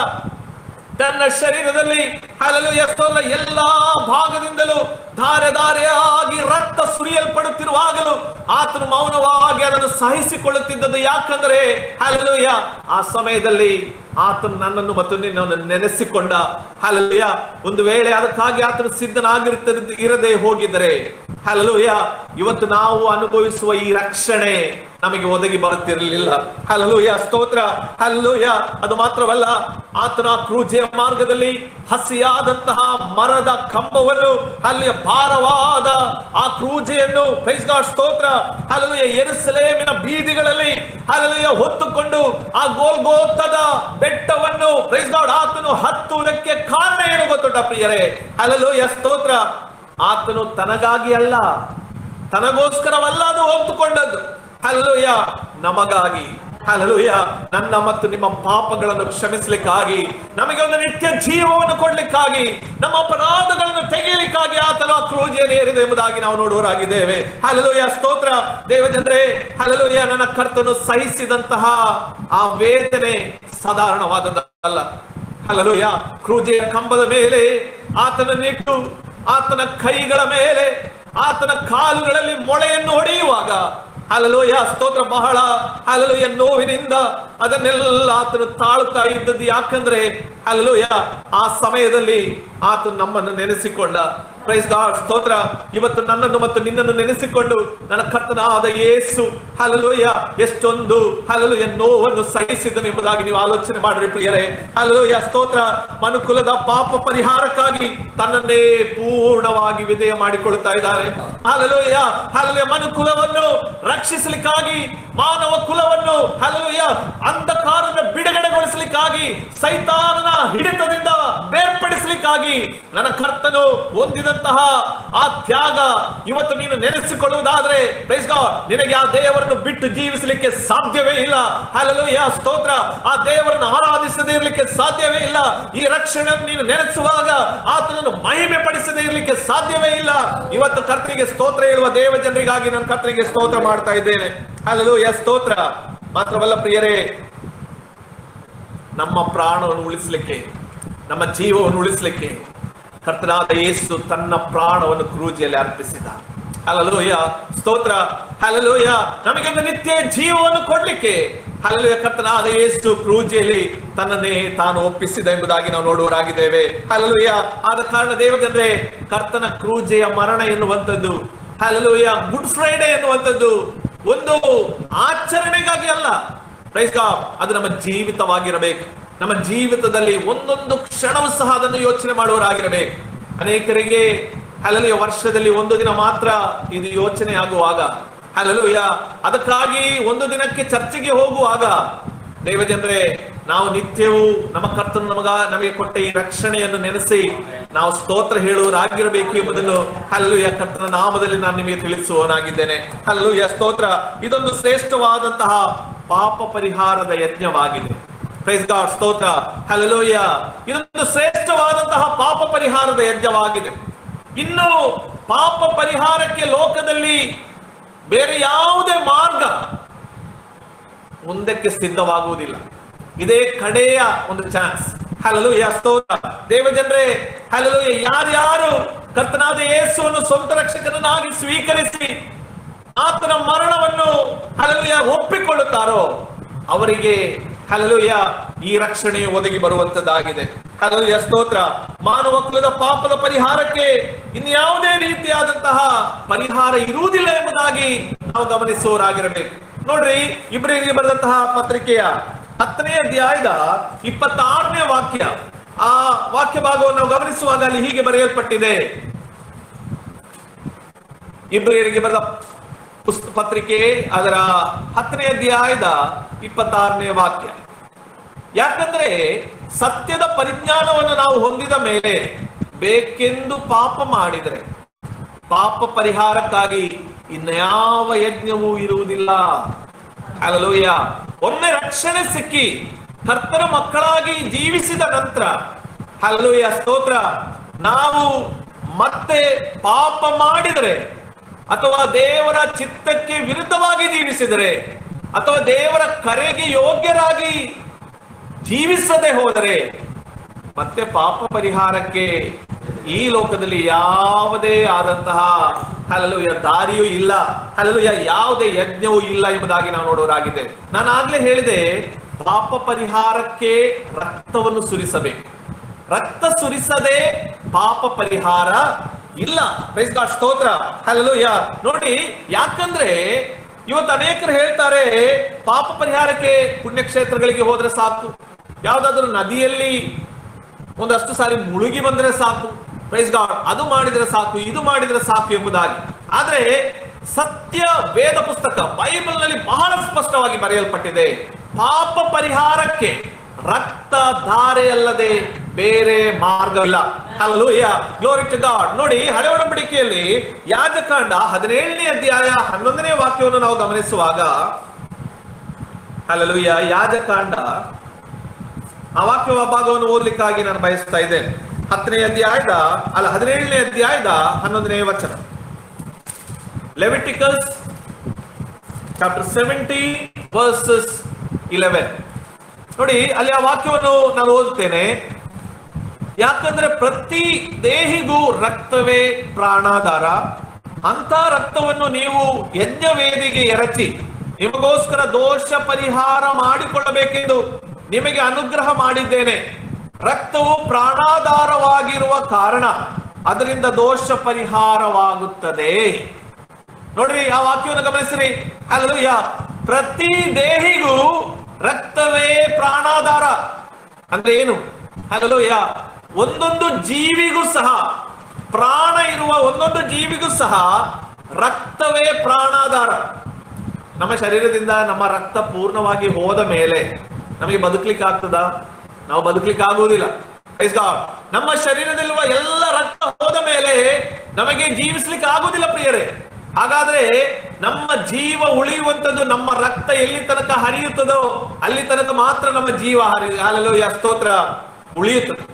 ತನ್ನ ಶರೀರದಲ್ಲಿ ಹಲಲುಯ ಸ್ತೋತ್ರ ಎಲ್ಲಾ ಭಾಗದಿಂದಲೂ ಧಾರೆ ಧಾರೆಯಾಗಿ ರಕ್ತ ಸುರಿಯಲ್ಪಡುತ್ತಿರುವಾಗಲೂ ಆತನು ಮೌನವಾಗಿ ಅದನ್ನು ಸಹಿಸಿಕೊಳ್ಳುತ್ತಿದ್ದದ್ದು ಯಾಕಂದ್ರೆ ಹಲಲುಯ ಆ ಸಮಯದಲ್ಲಿ ಆತನು ನನ್ನನ್ನು ಮತ್ತು ನಿನ್ನನ್ನು ನೆನೆಸಿಕೊಂಡ ಹಲಲುಯ ಒಂದು ವೇಳೆ ಅದಕ್ಕಾಗಿ ಆತನು ಸಿದ್ಧನಾಗಿರುತ್ತ ಇರದೆ ಹೋಗಿದರೆ ಹಲಲುಯ ಇವತ್ತು ನಾವು ಅನುಭವಿಸುವ ಈ ರಕ್ಷಣೆ ನಮಗೆ ಒದಗಿ ಬರುತ್ತಿರಲಿಲ್ಲ ಹಲಲುಯ ಸ್ತೋತ್ರ ಹಲಲುಯ ಅದು ಮಾತ್ರವಲ್ಲ ಆತನ ಕ್ರೂಜೆಯ ಮಾರ್ಗದಲ್ಲಿ ಹಸಿಯಾದಂತಹ ಮರದ ಕಂಬವನ್ನು ಅಲ್ಲಿ ಭಾರವಾದ ಆ ಕ್ರೂಜೆಯನ್ನು ಪ್ರೈಸ್ ಗಾಡ್ ಸ್ತೋತ್ರ ಹಲಲುಯ ಎರುಸಲೇಮಿನ ಬೀದಿಗಳಲ್ಲಿ ಹಲಲುಯ ಹೊತ್ತುಕೊಂಡು ಆ ಗೋಲ್ಗೋತದ ಬೆಟ್ಟವನ್ನು ಪ್ರೈಸ್ ಗಾಡ್ ಆತನು ಹತ್ತುವುದಕ್ಕೆ ಕಾರಣ ಏನು ಗೊತ್ತುಂಟ ಪ್ರಿಯರೇ ಹಲಲುಯ ಸ್ತೋತ್ರ ಆತನು ತನಗಾಗಿ ಅಲ್ಲ ತನಗೋಸ್ಕರವಲ್ಲ ಅದು ಹೊತ್ತುಕೊಂಡದ್ದು ಹಲಲುಯ ನಮಗಾಗಿ ಹಲಲುಯ ನನ್ನ ಮತ್ತು ನಿಮ್ಮ ಪಾಪಗಳನ್ನು ಕ್ಷಮಿಸಲಿಕ್ಕಾಗಿ ನಮಗೆ ಒಂದು ನಿತ್ಯ ಜೀವವನ್ನು ಕೊಡ್ಲಿಕ್ಕಾಗಿ ನಮ್ಮ ಅಪರಾಧಗಳನ್ನು ತೆಗೆಯಲಿಕ್ಕಾಗಿ ಆತನ ಕ್ರೂಜಿಯನ್ನು ಏರಿದೆ ಎಂಬುದಾಗಿ ನಾವು ನೋಡುವರಾಗಿದ್ದೇವೆ ಹಲಲುಯ ಸ್ತೋತ್ರ ದೇವಜನರೇ ಹಲಲುಯ ನನ್ನ ಕರ್ತನು ಸಹಿಸಿದಂತಹ ಆ ವೇದನೆ ಸಾಧಾರಣವಾದದ್ದಲ್ಲ ಹಲಲುಯ ಕ್ರೂಜೆಯ ಕಂಬದ ಮೇಲೆ ಆತನನ್ನಿಟ್ಟು ಆತನ ಕೈಗಳ ಮೇಲೆ ಆತನ ಕಾಲುಗಳಲ್ಲಿ ಮೊಳೆಯನ್ನು ಹೊಡೆಯುವಾಗ ಹಲಲೋಯ ಸ್ತೋತ್ರ ಬಹಳ ಹಲಲೋಯ ನೋವಿನಿಂದ ಅದನ್ನೆಲ್ಲ ಆತನು ತಾಳುತ್ತಾ ಇದ್ದದ್ದು ಯಾಕಂದ್ರೆ ಹಲಲೋಯ ಆ ಸಮಯದಲ್ಲಿ ಆತನು ನಮ್ಮನ್ನು ನೆನೆಸಿಕೊಂಡ ಪ್ರೈಸ್ ಗಾಡ್ ಸ್ತೋತ್ರ ಇವತ್ತು ನನ್ನನ್ನು ಮತ್ತು ನಿನ್ನನ್ನು ನೆನೆಸಿಕೊಂಡು ನನ್ನ ಕರ್ತನಾದ ಯೇಸು ಹಲಲೋಯ ಎಷ್ಟೊಂದು ಹಲಲುಯ ನೋವನ್ನು ಸಹಿಸಿದನು ಎಂಬುದಾಗಿ ನೀವು ಆಲೋಚನೆ ಮಾಡ್ರಿ ಪ್ರಿಯರೇ ಹಲಲೋಯ ಸ್ತೋತ್ರ ಮನುಕುಲದ ಪಾಪ ಪರಿಹಾರಕ್ಕಾಗಿ ತನ್ನನ್ನೇ ಪೂರ್ಣವಾಗಿ ವಿಧೇಯ ಮಾಡಿಕೊಳ್ಳುತ್ತಾ ಇದ್ದಾರೆ ಹಲಲೋಯ ಹಲಲುಯ ಮನುಕುಲವನ್ನು ರಕ್ಷಿಸಲಿಕ್ಕಾಗಿ ಮಾನವ ಕುಲವನ್ನು ಹಲಲುಯ ಅಂಧಕಾರದ ಬಿಡುಗಡೆಗೊಳಿಸಲಿಕ್ಕಾಗಿ ಸೈತಾನನ ಹಿಡಿತದಿಂದ ಬೇರ್ಪಡಿಸಲಿಕ್ಕಾಗಿ ನನ್ನ ಕರ್ತನು ಹೊಂದಿದಂತಹ ಆ ತ್ಯಾಗ ಇವತ್ತು ನೀನು ನೆನೆಸಿಕೊಳ್ಳುವುದಾದ್ರೆ ಪ್ರೈಸ್ ಗಾಡ್ ನಿನಗೆ ಆ ದೇವರನ್ನು ಬಿಟ್ಟು ಜೀವಿಸಲಿಕ್ಕೆ ಸಾಧ್ಯವೇ ಇಲ್ಲ ಹಲಲುಯ ಸ್ತೋತ್ರ ಆ ದೇವರನ್ನು ಆರಾಧಿಸದೇ ಇರಲಿಕ್ಕೆ ಸಾಧ್ಯವೇ ಇಲ್ಲ ಈ ರಕ್ಷಣೆ ನೀನು ನೆನೆಸುವಾಗ ಆತನನ್ನು ಮಹಿಮೆ ಪಡಿಸದೇ ಇರಲಿಕ್ಕೆ ಸಾಧ್ಯವೇ ಇಲ್ಲ ಇವತ್ತು ಕರ್ತನಿಗೆ ಸ್ತೋತ್ರ ಹೇಳುವ ದೇವ ಜನರಿಗಾಗಿ ನಾನು ಕರ್ತನಿಗೆ ಸ್ತೋತ್ರ ಮಾಡ್ತಾ ಇದ್ದೇನೆ ಹಲಲುಯ ಸ್ತೋತ್ರ ಮಾತ್ರವಲ್ಲ ಪ್ರಿಯರೇ ನಮ್ಮ ಪ್ರಾಣವನ್ನು ಉಳಿಸಲಿಕ್ಕೆ ನಮ್ಮ ಜೀವವನ್ನು ಉಳಿಸಲಿಕ್ಕೆ ಕರ್ತನಾದ ಯೇಸು ತನ್ನ ಪ್ರಾಣವನ್ನು ಕ್ರೂಜಿಯಲ್ಲಿ ಅರ್ಪಿಸಿದ ಹಲಲೋಯ ಸ್ತೋತ್ರ ಹಲಲೋಯ ನಮಗೆ ಒಂದು ನಿತ್ಯ ಜೀವವನ್ನು ಕೊಡ್ಲಿಕ್ಕೆ ಹಲಲೋಯ ಕರ್ತನಾದ ಯೇಸು ಕ್ರೂಜಿಯಲ್ಲಿ ತನ್ನನ್ನೇ ತಾನು ಒಪ್ಪಿಸಿದ ಎಂಬುದಾಗಿ ನಾವು ನೋಡುವರಾಗಿದ್ದೇವೆ ಹಲಲೋಯ ಆದ ಕಾರಣ ದೇವದಂದ್ರೆ ಕರ್ತನ ಕ್ರೂಜೆಯ ಮರಣ ಎನ್ನುವಂಥದ್ದು ಹಲಲೋಯ ಗುಡ್ ಫ್ರೈಡೆ ಎನ್ನುವಂಥದ್ದು ಒಂದು ಆಚರಣೆಗಾಗಿ ಅಲ್ಲ ಪ್ರೈಸ್ ಗಾಡ್ ಅದು ನಮ್ಮ ಜೀವಿತವಾಗಿರಬೇಕು ನಮ್ಮ ಜೀವಿತದಲ್ಲಿ ಒಂದೊಂದು ಕ್ಷಣವೂ ಸಹ ಅದನ್ನು ಯೋಚನೆ ಮಾಡುವವರಾಗಿರಬೇಕು ಅನೇಕರಿಗೆ ಹಲಲು ವರ್ಷದಲ್ಲಿ ಒಂದು ದಿನ ಮಾತ್ರ ಇದು ಯೋಚನೆ ಆಗುವಾಗ ಹಲಲು ಅದಕ್ಕಾಗಿ ಒಂದು ದಿನಕ್ಕೆ ಚರ್ಚೆಗೆ ಹೋಗುವಾಗ ದೇವಜನರೇ ನಾವು ನಿತ್ಯವೂ ನಮ್ಮ ಕರ್ತನು ನಮಗ ನಮಗೆ ಕೊಟ್ಟ ಈ ರಕ್ಷಣೆಯನ್ನು ನೆನೆಸಿ ನಾವು ಸ್ತೋತ್ರ ಹೇಳುವರಾಗಿರಬೇಕು ಎಂಬುದನ್ನು ಹಲ್ಲುಯ ಕರ್ತನ ನಾಮದಲ್ಲಿ ನಾನು ನಿಮಗೆ ತಿಳಿಸುವವನಾಗಿದ್ದೇನೆ ಹಲ್ಲುಯ ಸ್ತೋತ್ರ ಇದೊಂದು ಶ್ರೇಷ್ಠವಾದಂತಹ ಪಾಪ ಪರಿಹಾರದ ಯಜ್ಞವಾಗಿದೆ ಪ್ರೈಸ್ ಗಾಡ್ ಸ್ತೋತ್ರ ಹಲಲೋಯ ಇದೊಂದು ಶ್ರೇಷ್ಠವಾದಂತಹ ಪಾಪ ಪರಿಹಾರದ ಯಜ್ಞವಾಗಿದೆ ಇನ್ನು ಪಾಪ ಪರಿಹಾರಕ್ಕೆ ಲೋಕದಲ್ಲಿ ಬೇರೆ ಯಾವುದೇ ಮಾರ್ಗ ಮುಂದಕ್ಕೆ ಸಿದ್ಧವಾಗುವುದಿಲ್ಲ ಇದೇ ಕಡೆಯ ಒಂದು ಚಾನ್ಸ್ ಹಲಲು ಸ್ತೋತ್ರ ದೇವಜನರೇ ಹಲಲು ಯಾರ್ಯಾರು ಕರ್ತನಾದ ಯೇಸುವನ್ನು ಸ್ವಂತ ರಕ್ಷಕರನ್ನಾಗಿ ಸ್ವೀಕರಿಸಿ ಆತನ ಮರಣವನ್ನು ಹಲಲುಯ ಒಪ್ಪಿಕೊಳ್ಳುತ್ತಾರೋ ಅವರಿಗೆ ಹಲಲುಯ ಈ ರಕ್ಷಣೆಯು ಒದಗಿ ಬರುವಂತದ್ದಾಗಿದೆ ಹಲಲುಯ ಸ್ತೋತ್ರ ಮಾನವ ಕುಲದ ಪಾಪದ ಪರಿಹಾರಕ್ಕೆ ಇನ್ಯಾವುದೇ ರೀತಿಯಾದಂತಹ ಪರಿಹಾರ ಇರುವುದಿಲ್ಲ ಎಂಬುದಾಗಿ ನಾವು ಗಮನಿಸುವವರಾಗಿರಬೇಕು ನೋಡ್ರಿ ಇಬ್ರಿಗೆ ಬರೆದಂತಹ ಪತ್ರಿಕೆಯ ಹತ್ತನೇ ಅಧ್ಯಾಯದ ಇಪ್ಪತ್ತಾರನೇ ವಾಕ್ಯ ಆ ವಾಕ್ಯ ಭಾಗವನ್ನು ನಾವು ಗಮನಿಸುವಾಗ ಅಲ್ಲಿ ಹೀಗೆ ಬರೆಯಲ್ಪಟ್ಟಿದೆ ಇಬ್ರಿಯರಿಗೆ ಬರೆದ ಪುಸ್ತ ಪತ್ರಿಕೆ ಅದರ ಹತ್ತನೇ ಅಧ್ಯಾಯದ ಇಪ್ಪತ್ತಾರನೇ ವಾಕ್ಯ ಯಾಕಂದ್ರೆ ಸತ್ಯದ ಪರಿಜ್ಞಾನವನ್ನು ನಾವು ಹೊಂದಿದ ಮೇಲೆ ಬೇಕೆಂದು ಪಾಪ ಮಾಡಿದರೆ ಪಾಪ ಪರಿಹಾರಕ್ಕಾಗಿ ಇನ್ಯಾವ ಯಜ್ಞವೂ ಇರುವುದಿಲ್ಲ ಅಲಲೂಯ ಒಮ್ಮೆ ರಕ್ಷಣೆ ಸಿಕ್ಕಿ ಕರ್ತನ ಮಕ್ಕಳಾಗಿ ಜೀವಿಸಿದ ನಂತರ ಹಲಲೂಯ ಸ್ತೋತ್ರ ನಾವು ಮತ್ತೆ ಪಾಪ ಮಾಡಿದರೆ ಅಥವಾ ದೇವರ ಚಿತ್ತಕ್ಕೆ ವಿರುದ್ಧವಾಗಿ ಜೀವಿಸಿದರೆ ಅಥವಾ ದೇವರ ಕರೆಗೆ ಯೋಗ್ಯರಾಗಿ ಜೀವಿಸದೆ ಹೋದರೆ ಮತ್ತೆ ಪಾಪ ಪರಿಹಾರಕ್ಕೆ ಈ ಲೋಕದಲ್ಲಿ ಯಾವುದೇ ಆದಂತಹ ಹಲಲುಯ ದಾರಿಯೂ ಇಲ್ಲ ಹಲಲುಯ ಯಾವುದೇ ಯಜ್ಞವೂ ಇಲ್ಲ ಎಂಬುದಾಗಿ ನಾವು ನೋಡುವರಾಗಿದೆ ನಾನು ಆಗ್ಲೇ ಹೇಳಿದೆ ಪಾಪ ಪರಿಹಾರಕ್ಕೆ ರಕ್ತವನ್ನು ಸುರಿಸಬೇಕು ರಕ್ತ ಸುರಿಸದೆ ಪಾಪ ಪರಿಹಾರ ಇಲ್ಲ ಪ್ರೈಸ್ ಗಾಡ್ ಸ್ತೋತ್ರ ಹಲಲುಯ ನೋಡಿ ಯಾಕಂದ್ರೆ ಇವತ್ತು ಅನೇಕರು ಹೇಳ್ತಾರೆ ಪಾಪ ಪರಿಹಾರಕ್ಕೆ ಪುಣ್ಯಕ್ಷೇತ್ರಗಳಿಗೆ ಹೋದ್ರೆ ಸಾಕು ಯಾವ್ದಾದ್ರು ನದಿಯಲ್ಲಿ ಒಂದಷ್ಟು ಸಾರಿ ಮುಳುಗಿ ಬಂದ್ರೆ ಸಾಕು ಪ್ರೈಸ್ ಗಾಡ್ ಅದು ಮಾಡಿದ್ರೆ ಸಾಕು ಇದು ಮಾಡಿದ್ರೆ ಸಾಕು ಎಂಬುದಾಗಿ ಆದ್ರೆ ಸತ್ಯ ವೇದ ಪುಸ್ತಕ ಬೈಬಲ್ ನಲ್ಲಿ ಬಹಳ ಸ್ಪಷ್ಟವಾಗಿ ಬರೆಯಲ್ಪಟ್ಟಿದೆ ಪಾಪ ಪರಿಹಾರಕ್ಕೆ ರಕ್ತ ಧಾರೆಯಲ್ಲದೆ ಬೇರೆ ಮಾರ್ಗವಿಲ್ಲ ಹಲಲೂಯ ಗ್ಲೋರಿ ಟು ಗಾಡ್ ನೋಡಿ ಹಳೆ ಒಡಂಬಡಿಕೆಯಲ್ಲಿ ಯಾಜಕಾಂಡ ಹದಿನೇಳನೇ ಅಧ್ಯಾಯ ಹನ್ನೊಂದನೇ ವಾಕ್ಯವನ್ನು ನಾವು ಗಮನಿಸುವಾಗ ಹಲಲೂಯ ಯಾಜಕಾಂಡ ಆ ವಾಕ್ಯ ಭಾಗವನ್ನು ಓದ್ಲಿಕ್ಕಾಗಿ ನಾನು ಬಯಸ್ತಾ ಇದ್ದೇನೆ ಹತ್ತನೇ ಅಧ್ಯಾಯದ ಅಲ್ಲ ಹದಿನೇಳನೇ ಅಧ್ಯಾಯದ ಹನ್ನೊಂದನೇ ವಚನ Leviticus chapter seventy verses eleven ನೋಡಿ ಅಲ್ಲಿ ಆ ವಾಕ್ಯವನ್ನು ನಾನು ಓದುತ್ತೇನೆ ಯಾಕಂದ್ರೆ ಪ್ರತಿ ದೇಹಿಗೂ ರಕ್ತವೇ ಪ್ರಾಣಾಧಾರ ಅಂತ ರಕ್ತವನ್ನು ನೀವು ಯಜ್ಞ ವೇದಿಗೆ ಎರಚಿ ನಿಮಗೋಸ್ಕರ ದೋಷ ಪರಿಹಾರ ಮಾಡಿಕೊಳ್ಳಬೇಕೆಂದು ನಿಮಗೆ ಅನುಗ್ರಹ ಮಾಡಿದ್ದೇನೆ ರಕ್ತವು ಪ್ರಾಣಾಧಾರವಾಗಿರುವ ಕಾರಣ ಅದರಿಂದ ದೋಷ ಪರಿಹಾರವಾಗುತ್ತದೆ ನೋಡ್ರಿ ಆ ವಾಕ್ಯವನ್ನು ಗಮನಿಸ್ರಿ ಅಲ್ಲೂಯ್ಯ ಪ್ರತಿ ದೇಹಿಗೂ ರಕ್ತವೇ ಪ್ರಾಣಾಧಾರ ಅಂದ್ರೆ ಏನು ಅಲ್ಲೂಯ್ಯ ಒಂದೊಂದು ಜೀವಿಗೂ ಸಹ ಪ್ರಾಣ ಇರುವ ಒಂದೊಂದು ಜೀವಿಗೂ ಸಹ ರಕ್ತವೇ ಪ್ರಾಣಾಧಾರ ನಮ್ಮ ಶರೀರದಿಂದ ನಮ್ಮ ರಕ್ತ ಪೂರ್ಣವಾಗಿ ಹೋದ ಮೇಲೆ ನಮಗೆ ಬದುಕಲಿಕ್ಕೆ ಆಗ್ತದ ನಾವು ಬದುಕಲಿಕ್ಕೆ ಆಗುವುದಿಲ್ಲ Praise God. ನಮ್ಮ ಶರೀರದಲ್ಲಿರುವ ಎಲ್ಲ ರಕ್ತ ಹೋದ ಮೇಲೆ ನಮಗೆ ಜೀವಿಸ್ಲಿಕ್ಕೆ ಆಗುವುದಿಲ್ಲ ಪ್ರಿಯರೇ ಹಾಗಾದ್ರೆ ನಮ್ಮ ಜೀವ ಉಳಿಯುವಂತದ್ದು ನಮ್ಮ ರಕ್ತ ಎಲ್ಲಿ ತನಕ ಹರಿಯುತ್ತದೋ ಅಲ್ಲಿ ತನಕ ಮಾತ್ರ ನಮ್ಮ ಜೀವ ಹರಿ ಹಾಲಲು ಸ್ತೋತ್ರ ಉಳಿಯುತ್ತದೆ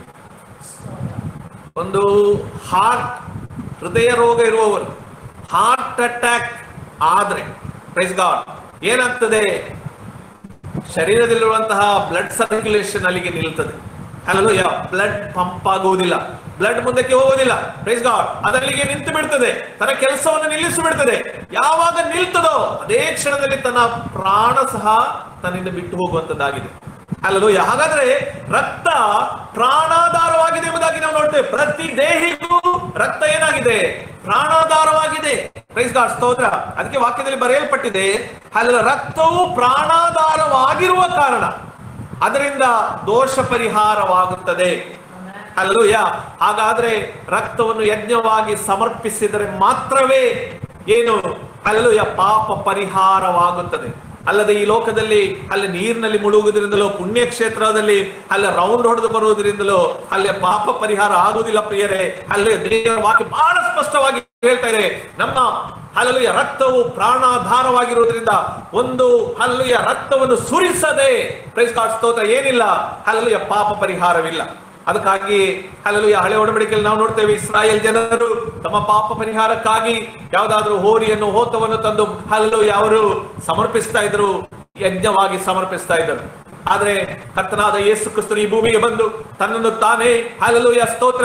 ಒಂದು ಹಾರ್ಟ್ ಹೃದಯ ರೋಗ ಇರುವವರು ಹಾರ್ಟ್ ಅಟ್ಯಾಕ್ ಆದ್ರೆ ಪ್ರೈಸ್ ಗಾಡ್ ಏನಾಗ್ತದೆ ಶರೀರದಲ್ಲಿರುವಂತಹ ಬ್ಲಡ್ ಸರ್ಕ್ಯುಲೇಷನ್ ಅಲ್ಲಿಗೆ ನಿಲ್ತದೆ ಅಲ್ಲೂ ಬ್ಲಡ್ ಪಂಪ್ ಆಗುವುದಿಲ್ಲ ಬ್ಲಡ್ ಮುಂದಕ್ಕೆ ಹೋಗುವುದಿಲ್ಲ ಪ್ರೈಸ್ ಗಾಡ್ ಅದಲ್ಲಿಗೆ ನಿಂತು ಬಿಡ್ತದೆ ತನ್ನ ಕೆಲಸವನ್ನು ನಿಲ್ಲಿಸಿ ಬಿಡ್ತದೆ ಯಾವಾಗ ನಿಲ್ತದೋ ಅದೇ ಕ್ಷಣದಲ್ಲಿ ತನ್ನ ಪ್ರಾಣ ಸಹ ತನ್ನಿಂದ ಬಿಟ್ಟು ಹೋಗುವಂತದ್ದಾಗಿದೆ ಅಲ್ಲೂ ಹಾಗಾದ್ರೆ ರಕ್ತ ಪ್ರಾಣಾಧಾರವಾಗಿದೆ ಎಂಬುದಾಗಿ ನಾವು ನೋಡ್ತೇವೆ ಪ್ರತಿ ದೇಹಿಗೂ ರಕ್ತ ಏನಾಗಿದೆ ಪ್ರಾಣಾಧಾರವಾಗಿದೆ ಪ್ರೈಸ್ ಗಾಡ್ ಸ್ತೋತ್ರ ಅದಕ್ಕೆ ವಾಕ್ಯದಲ್ಲಿ ಬರೆಯಲ್ಪಟ್ಟಿದೆ ಅಲ್ಲ ರಕ್ತವು ಪ್ರಾಣಾಧಾರವಾಗಿರುವ ಕಾರಣ ಅದರಿಂದ ದೋಷ ಪರಿಹಾರವಾಗುತ್ತದೆ ಅಲ್ಲೂಯ ಹಾಗಾದ್ರೆ ರಕ್ತವನ್ನು ಯಜ್ಞವಾಗಿ ಸಮರ್ಪಿಸಿದರೆ ಮಾತ್ರವೇ ಏನು ಅಲ್ಲೂಯ ಪಾಪ ಪರಿಹಾರವಾಗುತ್ತದೆ ಅಲ್ಲದೆ ಈ ಲೋಕದಲ್ಲಿ ಅಲ್ಲಿ ನೀರಿನಲ್ಲಿ ಮುಳುಗುವುದರಿಂದಲೋ ಪುಣ್ಯಕ್ಷೇತ್ರದಲ್ಲಿ ಅಲ್ಲಿ ರೌಂಡ್ ಹೊಡೆದು ಬರುವುದರಿಂದಲೋ ಅಲ್ಲಿ ಪಾಪ ಪರಿಹಾರ ಆಗುವುದಿಲ್ಲ ಪ್ರಿಯರೇ ಅಲ್ಲಿ ದೇವರ ವಾಕ್ಯ ಬಹಳ ಸ್ಪಷ್ಟವಾಗಿ ಹೇಳ್ತಾ ಇದೆ ನಮ್ಮ ಹಲಲುಯ ರಕ್ತವು ಪ್ರಾಣಾಧಾರವಾಗಿರುವುದರಿಂದ ಒಂದು ಹಲ್ಲುಯ ರಕ್ತವನ್ನು ಸುರಿಸದೆ ಪ್ರೈಸ್ ಗಾಡ್ ಸ್ತೋತ್ರ ಏನಿಲ್ಲ ಹಲಲುಯ ಪಾಪ ಪರಿಹಾರವಿಲ್ಲ ಅದಕ್ಕಾಗಿ ಹಲಲುಯ ಹಳೆ ಒಡಂಬಡಿಕೆಯಲ್ಲಿ ನಾವು ನೋಡ್ತೇವೆ ಇಸ್ರಾಯೇಲ್ ಜನರು ತಮ್ಮ ಪಾಪ ಪರಿಹಾರಕ್ಕಾಗಿ ಯಾವ್ದಾದ್ರು ಹೋರಿಯನ್ನು ಹೋತವನ್ನು ತಂದು ಹಲಲುಯ ಅವರು ಸಮರ್ಪಿಸ್ತಾ ಇದ್ರು ಯಜ್ಞವಾಗಿ ಸಮರ್ಪಿಸ್ತಾ ಇದ್ದರು ಆದ್ರೆ ಕರ್ತನಾದ ಯೇಸು ಕ್ರಿಸ್ತನು ಈ ಭೂಮಿಗೆ ಬಂದು ತನ್ನನ್ನು ತಾನೇ ಹಲಲುಯ ಸ್ತೋತ್ರ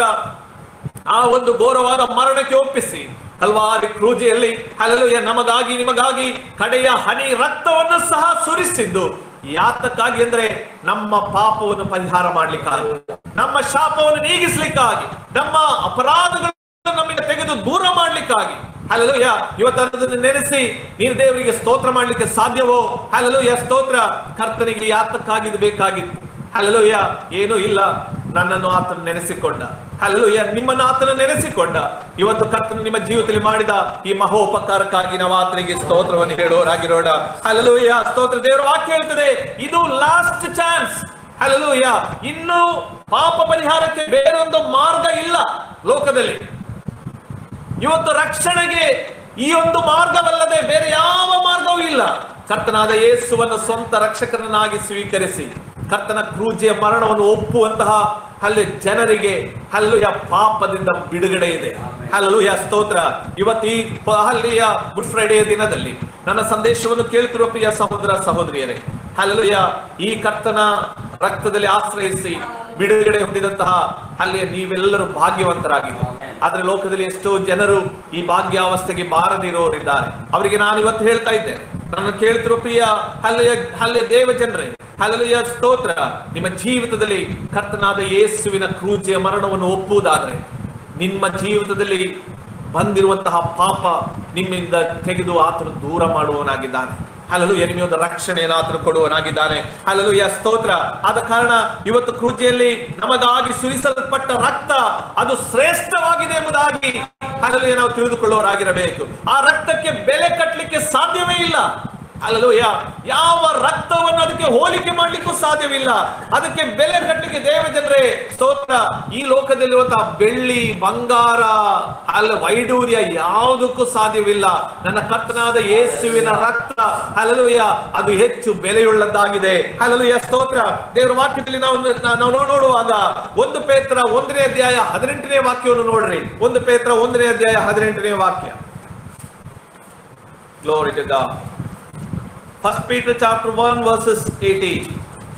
ಆ ಒಂದು ಘೋರವಾದ ಮರಣಕ್ಕೆ ಒಪ್ಪಿಸಿ ಹಲವಾರು ಕ್ರೂಜೆಯಲ್ಲಿ ಹಲಲುಯ ನಮಗಾಗಿ ನಿಮಗಾಗಿ ಕಡೆಯ ಹನಿ ರಕ್ತವನ್ನು ಸಹ ಸುರಿಸಿದ್ದು ಯಾತಕ್ಕಾಗಿ ಅಂದ್ರೆ ನಮ್ಮ ಪಾಪವನ್ನು ಪರಿಹಾರ ಮಾಡ್ಲಿಕ್ಕಾಗಿ ನಮ್ಮ ಶಾಪವನ್ನು ನೀಗಿಸ್ಲಿಕ್ಕಾಗಿ ನಮ್ಮ ಅಪರಾಧಗಳನ್ನು ನಮ್ಮಿಂದ ತೆಗೆದು ದೂರ ಮಾಡ್ಲಿಕ್ಕಾಗಿ ಹಲಲುಯ ಇವತ್ತನ್ನು ನೆನೆಸಿ ನೀನು ದೇವರಿಗೆ ಸ್ತೋತ್ರ ಮಾಡ್ಲಿಕ್ಕೆ ಸಾಧ್ಯವೋ ಹಲಲುಯ ಸ್ತೋತ್ರ ಕರ್ತನಿಗೆ ಯಾತಕ್ಕಾಗಿ ಇದು ಬೇಕಾಗಿತ್ತು ಹಲಲುಯ ಏನೂ ಇಲ್ಲ ನನ್ನನ್ನು ಆತನು ನೆನೆಸಿಕೊಂಡ ಹಲಲುಯ ನಿಮ್ಮನ್ನು ಆತನು ನೆನೆಸಿಕೊಂಡ ಇವತ್ತು ಕರ್ತನು ನಿಮ್ಮ ಜೀವಿತದಲ್ಲಿ ಮಾಡಿದ ಈ ಮಹೋಪಕಾರಕ್ಕಾಗಿ ನಾವು ಆತನಿಗೆ ಸ್ತೋತ್ರವನ್ನು ಹೇಳೋರಾಗಿರೋಣ ಹಲಲುಯ ಸ್ತೋತ್ರ ದೇವರ ವಾಕ್ಯ ಹೇಳ್ತದೆ ಇದು ಲಾಸ್ಟ್ ಚಾನ್ಸ್ ಹಲಲುಯ ಇನ್ನು ಪಾಪ ಪರಿಹಾರಕ್ಕೆ ಬೇರೊಂದು ಮಾರ್ಗ ಇಲ್ಲ ಲೋಕದಲ್ಲಿ ಇವತ್ತು ರಕ್ಷಣೆಗೆ ಈ ಒಂದು ಮಾರ್ಗವಲ್ಲದೆ ಬೇರೆ ಯಾವ ಮಾರ್ಗವೂ ಇಲ್ಲ ಕರ್ತನಾದ ಯೇಸುವನ್ನು ಸ್ವಂತ ರಕ್ಷಕರನ್ನಾಗಿ ಸ್ವೀಕರಿಸಿ ಕರ್ತನ ಕ್ರೂಜೆಯ ಮರಣವನ್ನು ಒಪ್ಪುವಂತಹ ಅಲ್ಲಿ ಜನರಿಗೆ ಹಲ್ಲುಯ ಪಾಪದಿಂದ ಬಿಡುಗಡೆ ಇದೆ ಹಲ್ಲುಯ ಸ್ತೋತ್ರ ಇವತ್ತು ಈ ಪ- ಹಲ್ಲಿಯ ಗುಡ್ ಫ್ರೈಡೆಯ ದಿನದಲ್ಲಿ ನನ್ನ ಸಂದೇಶವನ್ನು ಕೇಳ್ತಿರುವ ಪ್ರಿಯ ಸಹೋದರ ಸಹೋದರಿಯರೇ ಹಲ್ಲುಯ ಈ ಕರ್ತನ ರಕ್ತದಲ್ಲಿ ಆಶ್ರಯಿಸಿ ಬಿಡುಗಡೆ ಹೊಂದಿದಂತಹ ಅಲ್ಲಿ ನೀವೆಲ್ಲರೂ ಭಾಗ್ಯವಂತರಾಗಿದ್ದೀರಿ ಆದ್ರೆ ಲೋಕದಲ್ಲಿ ಎಷ್ಟೋ ಜನರು ಈ ಭಾಗ್ಯಾವಸ್ಥೆಗೆ ಬಾರದಿರೋರಿದ್ದಾರೆ ಅವರಿಗೆ ನಾನು ಇವತ್ತು ಹೇಳ್ತಾ ಇದ್ದೇನೆ ನನ್ನ ಕೇಳ್ತಿರೋ ಪ್ರಿಯ ಹಲ್ಲೆಯ ಹಲ್ಲೆಯ ದೇವ ಜನರೇ ಹಲ್ಲೆಯ ಸ್ತೋತ್ರ ನಿಮ್ಮ ಜೀವಿತದಲ್ಲಿ ಕರ್ತನಾದ ಯೇಸುವಿನ ಕ್ರೂಜೆಯ ಮರಣವನ್ನು ಒಪ್ಪುವುದಾದ್ರೆ ನಿಮ್ಮ ಜೀವಿತದಲ್ಲಿ ಬಂದಿರುವಂತಹ ಪಾಪ ನಿಮ್ಮಿಂದ ತೆಗೆದು ಆತನು ದೂರ ಮಾಡುವವನಾಗಿದ್ದಾನೆ ಹಲಲು ನಿಮಗೆ ಒಂದು ರಕ್ಷಣೆಯನ್ನು ಆತನು ಕೊಡುವನಾಗಿದ್ದಾನೆ ಹಲಲು ಸ್ತೋತ್ರ ಆದ ಕಾರಣ ಇವತ್ತು ಕ್ರೂಜೆಯಲ್ಲಿ ನಮಗಾಗಿ ಸುರಿಸಲ್ಪಟ್ಟ ರಕ್ತ ಅದು ಶ್ರೇಷ್ಠವಾಗಿದೆ ಎಂಬುದಾಗಿ ಹಲಲು ನಾವು ತಿಳಿದುಕೊಳ್ಳುವರಾಗಿರಬೇಕು ಆ ರಕ್ತಕ್ಕೆ ಬೆಲೆ ಕಟ್ಟಲಿಕ್ಕೆ ಸಾಧ್ಯವೇ ಇಲ್ಲ ಅಲ್ಲಲೂಯ ಯಾವ ರಕ್ತವನ್ನು ಅದಕ್ಕೆ ಹೋಲಿಕೆ ಮಾಡ್ಲಿಕ್ಕೂ ಸಾಧ್ಯವಿಲ್ಲ ಅದಕ್ಕೆ ಬೆಲೆ ಕಟ್ಟಲಿಕ್ಕೆ ದೇವ ಜನರೇ ಸ್ತೋತ್ರ ಈ ಲೋಕದಲ್ಲಿರುವಂತಹ ಬೆಳ್ಳಿ ಬಂಗಾರ ಅಲ್ಲ ವೈಡೂರ್ಯ ಯಾವುದಕ್ಕೂ ಸಾಧ್ಯವಿಲ್ಲ ನನ್ನ ಕರ್ತನಾದ ಯೇಸುವಿನ ರಕ್ತ ಹಲಲುಯ ಅದು ಹೆಚ್ಚು ಬೆಲೆಯುಳ್ಳದ್ದಾಗಿದೆ ಹಲಲುಯ ಸ್ತೋತ್ರ ದೇವರ ವಾಕ್ಯದಲ್ಲಿ ನಾವು ನಾವು ನೋ- ನೋಡುವಾಗ ಒಂದು ಪೇತ್ರ ಒಂದನೇ ಅಧ್ಯಾಯ ಹದಿನೆಂಟನೇ ವಾಕ್ಯವನ್ನು ನೋಡ್ರಿ ಒಂದು ಪೇತ್ರ ಒಂದನೇ ಅಧ್ಯಾಯ ಹದಿನೆಂಟನೇ ವಾಕ್ಯ Glory to God. First Peter chapter 1 verses 18.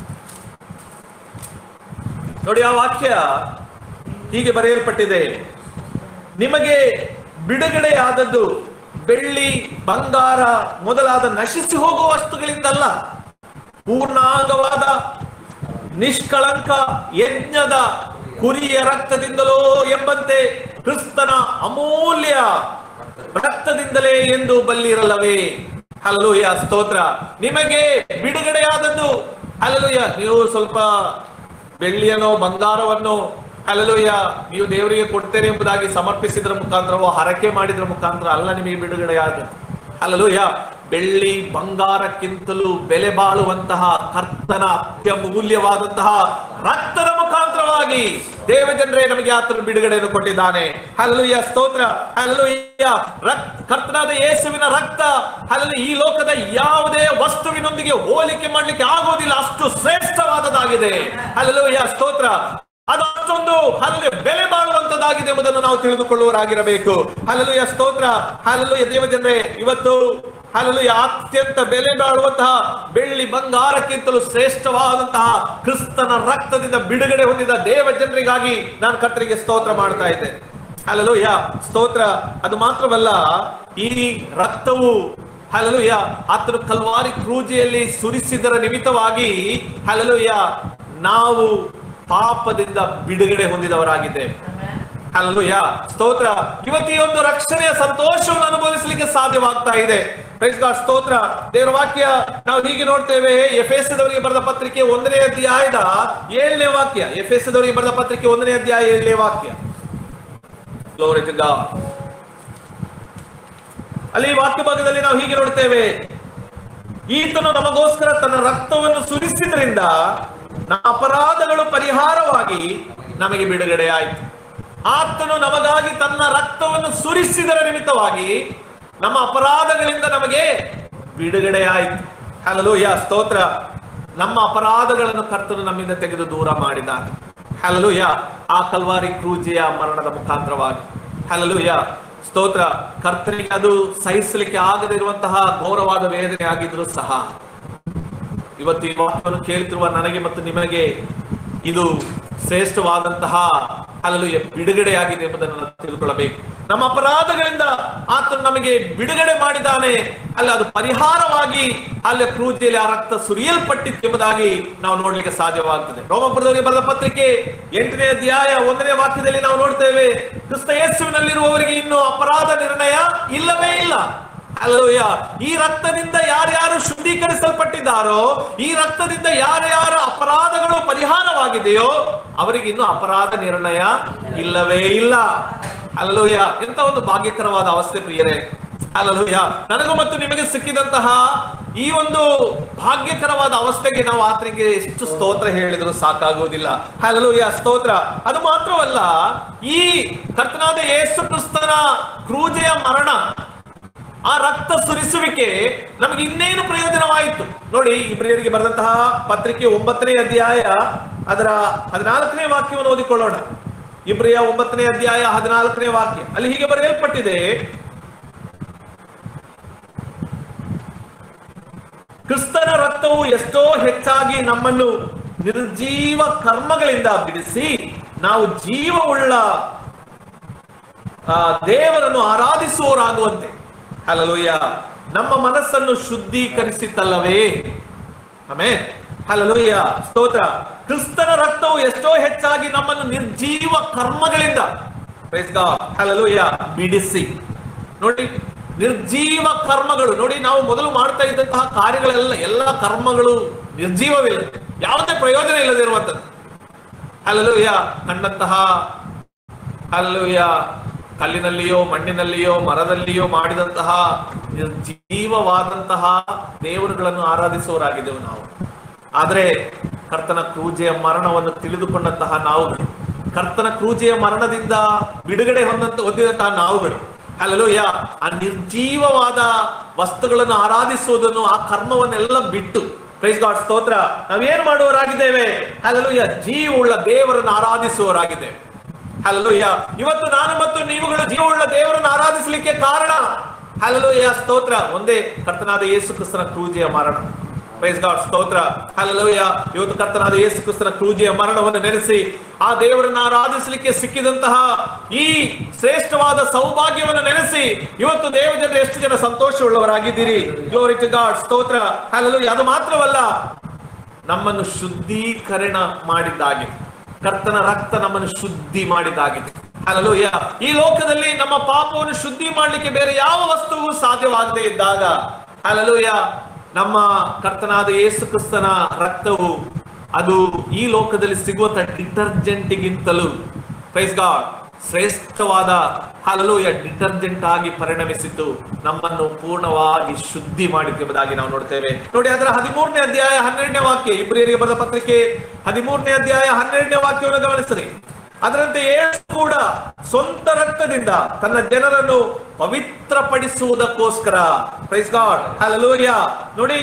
ನೋಡಿ ಆ ವಾಕ್ಯ ಹೀಗೆ ಬರೆಯಲ್ಪಟ್ಟಿದೆ ನಿಮಗೆ ಬಿಡುಗಡೆಯಾದದ್ದು ಬೆಳ್ಳಿ ಬಂಗಾರ ಮೊದಲಾದ ನಶಿಸಿ ಹೋಗುವ ವಸ್ತುಗಳಿಂದಲ್ಲ ಪೂರ್ಣಾಂಗವಾದ ನಿಷ್ಕಳಂಕ ಯಜ್ಞದ ಕುರಿಯ ರಕ್ತದಿಂದಲೋ ಎಂಬಂತೆ ಕ್ರಿಸ್ತನ ಅಮೂಲ್ಯ ರಕ್ತದಿಂದಲೇ ಎಂದು ಬಲ್ಲಿರಲ್ಲವೇ ಹಲ್ಲುಯ ಸ್ತೋತ್ರ ನಿಮಗೆ ಬಿಡುಗಡೆಯಾದದ್ದು ಹಲ್ಲುಯ ನೀವು ಸ್ವಲ್ಪ ಬೆಳ್ಳಿಯನೋ ಬಂಗಾರವನ್ನು ಹಲ್ಲುಯ ನೀವು ದೇವರಿಗೆ ಕೊಡ್ತೇನೆ ಎಂಬುದಾಗಿ ಸಮರ್ಪಿಸಿದ್ರ ಮುಖಾಂತರವೋ ಹರಕೆ ಮಾಡಿದ್ರ ಮುಖಾಂತರ ಅಲ್ಲ ನಿಮಗೆ ಬಿಡುಗಡೆಯಾದ ಹಲ್ಲುಯ ಬೆಳ್ಳಿ ಬಂಗಾರಕ್ಕಿಂತಲೂ ಬೆಲೆ ಬಾಳುವಂತಹ ಕರ್ತನ ಅತ್ಯಮೂಲ್ಯವಾದಂತಹ ರಕ್ತದ ಮುಖಾಂತರವಾಗಿ ದೇವಜನರೇ ನಮಗೆ ಆತನ ಬಿಡುಗಡೆಯನ್ನು ಕೊಟ್ಟಿದ್ದಾನೆ ಹಲ್ಲುಯ ಸ್ತೋತ್ರ ಹಲ್ಲುಯ ರಕ್- ಕರ್ತನಾದ ಯೇಸುವಿನ ರಕ್ತ ಅಲ್ಲಿ ಈ ಲೋಕದ ಯಾವುದೇ ವಸ್ತುವಿನೊಂದಿಗೆ ಹೋಲಿಕೆ ಮಾಡ್ಲಿಕ್ಕೆ ಆಗೋದಿಲ್ಲ ಅಷ್ಟು ಶ್ರೇಷ್ಠವಾದದಾಗಿದೆ ಹಲ್ಲುಯ ಸ್ತೋತ್ರ ಅದು ಅಷ್ಟೊಂದು ಹಲ್ಲೆ ಬೆಲೆ ಬಾಳುವಂತದ್ದಾಗಿದೆ ಎಂಬುದನ್ನು ನಾವು ತಿಳಿದುಕೊಳ್ಳುವರಾಗಿರಬೇಕು ಹಲಲುಯ ಸ್ತೋತ್ರ ಹಲಲುಯ ದೇವಜನರೇ ಇವತ್ತು ಹಲಲುಯ ಅತ್ಯಂತ ಬೆಲೆ ಬಾಳುವಂತಹ ಬೆಳ್ಳಿ ಬಂಗಾರಕ್ಕಿಂತಲೂ ಶ್ರೇಷ್ಠವಾದಂತಹ ಕ್ರಿಸ್ತನ ರಕ್ತದಿಂದ ಬಿಡುಗಡೆ ಹೊಂದಿದ ದೇವ ಜನರಿಗಾಗಿ ನಾನು ಕರ್ತರಿಗೆ ಸ್ತೋತ್ರ ಮಾಡ್ತಾ ಇದ್ದೆ ಹಲಲುಯ ಸ್ತೋತ್ರ ಅದು ಮಾತ್ರವಲ್ಲ ಈ ರಕ್ತವು ಹಲಲುಯ ಆತನು ಕಲ್ವಾರಿ ಕ್ರೂಜೆಯಲ್ಲಿ ಸುರಿಸಿದರ ನಿಮಿತ್ತವಾಗಿ ಹಲಲುಯ ನಾವು ಪಾಪದಿಂದ ಬಿಡುಗಡೆ ಹೊಂದಿದವರಾಗಿದ್ದೇವೆ ಅಲ್ಲೂಯ ಸ್ತೋತ್ರ ಇವತ್ತು ಈ ಒಂದು ರಕ್ಷಣೆಯ ಸಂತೋಷವನ್ನು ಅನುಭವಿಸಲಿಕ್ಕೆ ಸಾಧ್ಯವಾಗ್ತಾ ಇದೆ ಪ್ರೈಸ್ ಗಾಡ್ ಸ್ತೋತ್ರ ದೇವರ ವಾಕ್ಯ ನಾವು ಹೀಗೆ ನೋಡ್ತೇವೆ ಎಫೆಸದವರಿಗೆ ಬರೆದ ಪತ್ರಿಕೆ ಒಂದನೇ ಅಧ್ಯಾಯದ ಏಳನೇ ವಾಕ್ಯ ಎಫೆಸದವರಿಗೆ ಬರೆದ ಪತ್ರಿಕೆ ಒಂದನೇ ಅಧ್ಯಾಯ ಏಳನೇ ವಾಕ್ಯ Glory to God. ಅಲ್ಲಿ ವಾಕ್ಯ ಭಾಗದಲ್ಲಿ ನಾವು ಹೀಗೆ ನೋಡ್ತೇವೆ ಈತನು ನಮಗೋಸ್ಕರ ತನ್ನ ರಕ್ತವನ್ನು ಸುರಿಸಿದ್ರಿಂದ ನಮ್ಮ ಅಪರಾಧಗಳು ಪರಿಹಾರವಾಗಿ ನಮಗೆ ಬಿಡುಗಡೆ ಆಯಿತು ಆತನು ನಮಗಾಗಿ ತನ್ನ ರಕ್ತವನ್ನು ಸುರಿಸಿದರ ನಿಮಿತ್ತವಾಗಿ ನಮ್ಮ ಅಪರಾಧಗಳಿಂದ ನಮಗೆ ಬಿಡುಗಡೆ ಆಯಿತು ಹಲಲೂಯ ಸ್ತೋತ್ರ ನಮ್ಮ ಅಪರಾಧಗಳನ್ನು ಕರ್ತನು ನಮ್ಮಿಂದ ತೆಗೆದು ದೂರ ಮಾಡಿದ್ದಾನೆ ಹಲಲೂಯ ಆ ಕಲ್ವಾರಿ ಕ್ರೂಜೆಯ ಮರಣದ ಮುಖಾಂತರವಾಗಿ ಹಲಲೂಯ ಸ್ತೋತ್ರ ಕರ್ತನಿಗೆ ಅದು ಸಹಿಸಲಿಕ್ಕೆ ಆಗದಿರುವಂತಹ ಘೋರವಾದ ವೇದನೆ ಆಗಿದ್ರು ಸಹ ಇವತ್ತು ಈ ವಾಕ್ಯವನ್ನು ಕೇಳ್ತಿರುವ ನನಗೆ ಮತ್ತು ನಿಮಗೆ ಇದು ಶ್ರೇಷ್ಠವಾದಂತಹ ಅಲ್ಲೂ ಬಿಡುಗಡೆಯಾಗಿದೆ ಎಂಬುದನ್ನು ನಾವು ತಿಳ್ಕೊಳ್ಳಬೇಕು ನಮ್ಮ ಅಪರಾಧಗಳಿಂದ ಆತನು ನಮಗೆ ಬಿಡುಗಡೆ ಮಾಡಿದ್ದಾನೆ ಅಲ್ಲ ಅದು ಪರಿಹಾರವಾಗಿ ಅಲ್ಲಿ ಕ್ರೂಜೆಯಲ್ಲಿ ಆ ರಕ್ತ ಸುರಿಯಲ್ಪಟ್ಟಿತ್ತು ಎಂಬುದಾಗಿ ನಾವು ನೋಡ್ಲಿಕ್ಕೆ ಸಾಧ್ಯವಾಗ್ತದೆ ರೋಮಪುರದವರಿಗೆ ಬರೆದ ಪತ್ರಿಕೆ ಎಂಟನೇ ಅಧ್ಯಾಯ ಒಂದನೇ ವಾಕ್ಯದಲ್ಲಿ ನಾವು ನೋಡ್ತೇವೆ ಕ್ರಿಸ್ತ ಯೇಸುವಿನಲ್ಲಿರುವವರಿಗೆ ಇನ್ನು ಅಪರಾಧ ನಿರ್ಣಯ ಇಲ್ಲವೇ ಇಲ್ಲ ಅಲ್ಲೂಯ ಈ ರಕ್ತದಿಂದ ಯಾರ್ಯಾರು ಶುದ್ಧೀಕರಿಸಲ್ಪಟ್ಟಿದ್ದಾರೋ ಈ ರಕ್ತದಿಂದ ಯಾರ್ಯಾರ ಅಪರಾಧಗಳು ಪರಿಹಾರವಾಗಿದೆಯೋ ಅವರಿಗೆ ಇನ್ನು ಅಪರಾಧ ನಿರ್ಣಯ ಇಲ್ಲವೇ ಇಲ್ಲ ಅಲ್ಲೂಯ ಎಂತ ಒಂದು ಭಾಗ್ಯಕರವಾದ ಅವಸ್ಥೆ ಪ್ರಿಯರೇ ಅಲ್ಲೂಯ ನನಗೂ ಮತ್ತು ನಿಮಗೆ ಸಿಕ್ಕಿದಂತಹ ಈ ಒಂದು ಭಾಗ್ಯಕರವಾದ ಅವಸ್ಥೆಗೆ ನಾವು ಆತನಿಗೆ ಎಷ್ಟು ಸ್ತೋತ್ರ ಹೇಳಿದ್ರು ಸಾಕಾಗುವುದಿಲ್ಲ ಹಲಲುಯ ಸ್ತೋತ್ರ ಅದು ಮಾತ್ರವಲ್ಲ ಈ ಕರ್ತನಾದ ಯೇಸು ಕ್ರಿಸ್ತನ ಕ್ರೂಜೆಯ ಮರಣ ಆ ರಕ್ತ ಸುರಿಸುವಿಕೆ ನಮಗೆ ಇನ್ನೇನು ಪ್ರಯೋಜನವಾಯಿತು ನೋಡಿ ಇಬ್ರಿಯರಿಗೆ ಬರೆದಂತಹ ಪತ್ರಿಕೆ ಒಂಬತ್ತನೇ ಅಧ್ಯಾಯ ಅದರ ಹದಿನಾಲ್ಕನೇ ವಾಕ್ಯವನ್ನು ಓದಿಕೊಳ್ಳೋಣ ಇಬ್ರಿಯ ಒಂಬತ್ತನೇ ಅಧ್ಯಾಯ ಹದಿನಾಲ್ಕನೇ ವಾಕ್ಯ ಅಲ್ಲಿ ಹೀಗೆ ಬರೆಯಲ್ಪಟ್ಟಿದೆ ಕ್ರಿಸ್ತನ ರಕ್ತವು ಎಷ್ಟೋ ಹೆಚ್ಚಾಗಿ ನಮ್ಮನ್ನು ನಿರ್ಜೀವ ಕರ್ಮಗಳಿಂದ ಬಿಡಿಸಿ ನಾವು ಜೀವವುಳ್ಳ ಆ, ದೇವರನ್ನು ಆರಾಧಿಸುವವರಾಗುವಂತೆ ಹಲಲುಯ್ಯ ನಮ್ಮ ಮನಸ್ಸನ್ನು ಶುದ್ಧೀಕರಿಸಿತಲ್ಲವೇ ಆಮೇ ಹಲಲುಯ್ಯ ಸ್ತೋತ್ರ ಕ್ರಿಸ್ತನ ರಕ್ತವು ಎಷ್ಟೋ ಹೆಚ್ಚಾಗಿ ನಮ್ಮನ್ನು ನಿರ್ಜೀವ ಕರ್ಮಗಳಿಂದ Praise God. Hallelujah. ಬಿಡಿಸಿ ನೋಡಿ ನಿರ್ಜೀವ ಕರ್ಮಗಳು ನೋಡಿ ನಾವು ಮೊದಲು ಮಾಡ್ತಾ ಇದ್ದಂತಹ ಕಾರ್ಯಗಳೆಲ್ಲ ಎಲ್ಲ ಕರ್ಮಗಳು ನಿರ್ಜೀವವಿಲ್ಲ ಯಾವುದೇ ಪ್ರಯೋಜನ ಇಲ್ಲದಿರುವಂತದ್ದು ಅಲ್ಲೂಯ ಕಂಡಂತಹ ಅಲ್ಲೂಯ ಕಲ್ಲಿನಲ್ಲಿಯೋ ಮಣ್ಣಿನಲ್ಲಿಯೋ ಮರದಲ್ಲಿಯೋ ಮಾಡಿದಂತಹ ನಿರ್ಜೀವವಾದಂತಹ ದೇವರುಗಳನ್ನು ಆರಾಧಿಸುವವರಾಗಿದ್ದೆವು ನಾವು ಆದ್ರೆ ಕರ್ತನ ಕ್ರೂಜೆಯ ಮರಣವನ್ನು ತಿಳಿದುಕೊಂಡಂತಹ ನಾವುಗಳು ಕರ್ತನ ಕ್ರೂಜೆಯ ಮರಣದಿಂದ ಬಿಡುಗಡೆ ಹೊಂದಂತ ಹೊಂದಿದಂತಹ ನಾವುಗಳು ಅಲ್ಲೂಯ ಆ ನಿರ್ಜೀವವಾದ ವಸ್ತುಗಳನ್ನು ಆರಾಧಿಸುವುದನ್ನು ಆ ಕರ್ಮವನ್ನೆಲ್ಲ ಬಿಟ್ಟು ಪ್ರೈಸ್ ಗಾಡ್ ಸ್ತೋತ್ರ ನಾವೇನ್ ಮಾಡುವವರಾಗಿದ್ದೇವೆ ಅಲ್ಲೂಯ ಜೀವವುಳ್ಳ ದೇವರನ್ನು ಆರಾಧಿಸುವವರಾಗಿದ್ದೇವೆ ಹಲಲುಯ್ಯ ಇವತ್ತು ನಾನು ಮತ್ತು ನೀವುಗಳು ಜೀವವುಳ್ಳ ದೇವರನ್ನು ಆರಾಧಿಸಲಿಕ್ಕೆ ಕಾರಣ ಹಲಲುಯ್ಯ ಸ್ತೋತ್ರ ಒಂದೇ ಕರ್ತನಾದ ಯೇಸು ಕ್ರಿಸ್ತನ ಕ್ರೂಜೆಯ ಮರಣ ಪ್ರೈಸ್ ಗಾಡ್ ಸ್ತೋತ್ರ ಹಲಲುಯ್ಯ ಇವತ್ತು ಕರ್ತನಾದ ಯೇಸು ಕ್ರಿಸ್ತನ ಕ್ರೂಜೆಯ ಮರಣವನ್ನು ನೆನೆಸಿ ಆ ದೇವರನ್ನ ಆರಾಧಿಸಲಿಕ್ಕೆ ಸಿಕ್ಕಿದಂತಹ ಈ ಶ್ರೇಷ್ಠವಾದ ಸೌಭಾಗ್ಯವನ್ನು ನೆನೆಸಿ ಇವತ್ತು ದೇವ ಜನರು ಎಷ್ಟು ಜನ ಸಂತೋಷವುಳ್ಳವರಾಗಿದ್ದೀರಿ ಗ್ಲೋರಿ ಟು ಗಾಡ್ ಸ್ತೋತ್ರ ಹಲಲುಯ್ಯ ಅದು ಮಾತ್ರವಲ್ಲ ನಮ್ಮನ್ನು ಶುದ್ಧೀಕರಣ ಮಾಡಿದ್ದಾಗಿದೆ ಕರ್ತನ ರಕ್ತ ನಮ್ಮನ್ನು ಶುದ್ಧಿ ಮಾಡಿದ್ದಾಗಿದೆ ಅಲ್ಲೂಯ್ಯ ಈ ಲೋಕದಲ್ಲಿ ನಮ್ಮ ಪಾಪವನ್ನು ಶುದ್ಧಿ ಮಾಡಲಿಕ್ಕೆ ಬೇರೆ ಯಾವ ವಸ್ತುವು ಸಾಧ್ಯವಾಗದೇ ಇದ್ದಾಗ ಅಲ್ಲೂಯ್ಯ ನಮ್ಮ ಕರ್ತನಾದ ಯೇಸು ಕ್ರಿಸ್ತನ ರಕ್ತವು ಅದು ಈ ಲೋಕದಲ್ಲಿ ಸಿಗುವಂತ ಡಿಟರ್ಜೆಂಟ್ಗಿಂತಲೂ ಪ್ರೈಸ್ ಗಾಡ್ ಶ್ರೇಷ್ಠವಾದ ಹಲಲುಯ ಡಿಟರ್ಜೆಂಟ್ ಆಗಿ ಪರಿಣಮಿಸಿದ್ದು ನಮ್ಮನ್ನು ಪೂರ್ಣವಾಗಿ ಶುದ್ಧಿ ಮಾಡಿತು ಎಂಬುದಾಗಿ ನಾವು ನೋಡ್ತೇವೆ ನೋಡಿ ಅದರ ಹದಿಮೂರನೇ ಅಧ್ಯಾಯ ಹನ್ನೆರಡನೇ ವಾಕ್ಯ ಇಬ್ರಿಯರಿಗೆ ಬರೆದ ಪತ್ರಿಕೆ ಹದಿಮೂರನೇ ಅಧ್ಯಾಯ ಹನ್ನೆರಡನೇ ವಾಕ್ಯವನ್ನು ಗಮನಿಸಿರಿ ಅದರಂತೆ ಯೇಸು ಕೂಡ ಸ್ವಂತ ರಕ್ತದಿಂದ ತನ್ನ ಜನರನ್ನು ಪವಿತ್ರಪಡಿಸುವುದಕ್ಕೋಸ್ಕರ ಪ್ರೈಸ್ ಗಾಡ್ ಹಲಲೂಯ ನೋಡಿ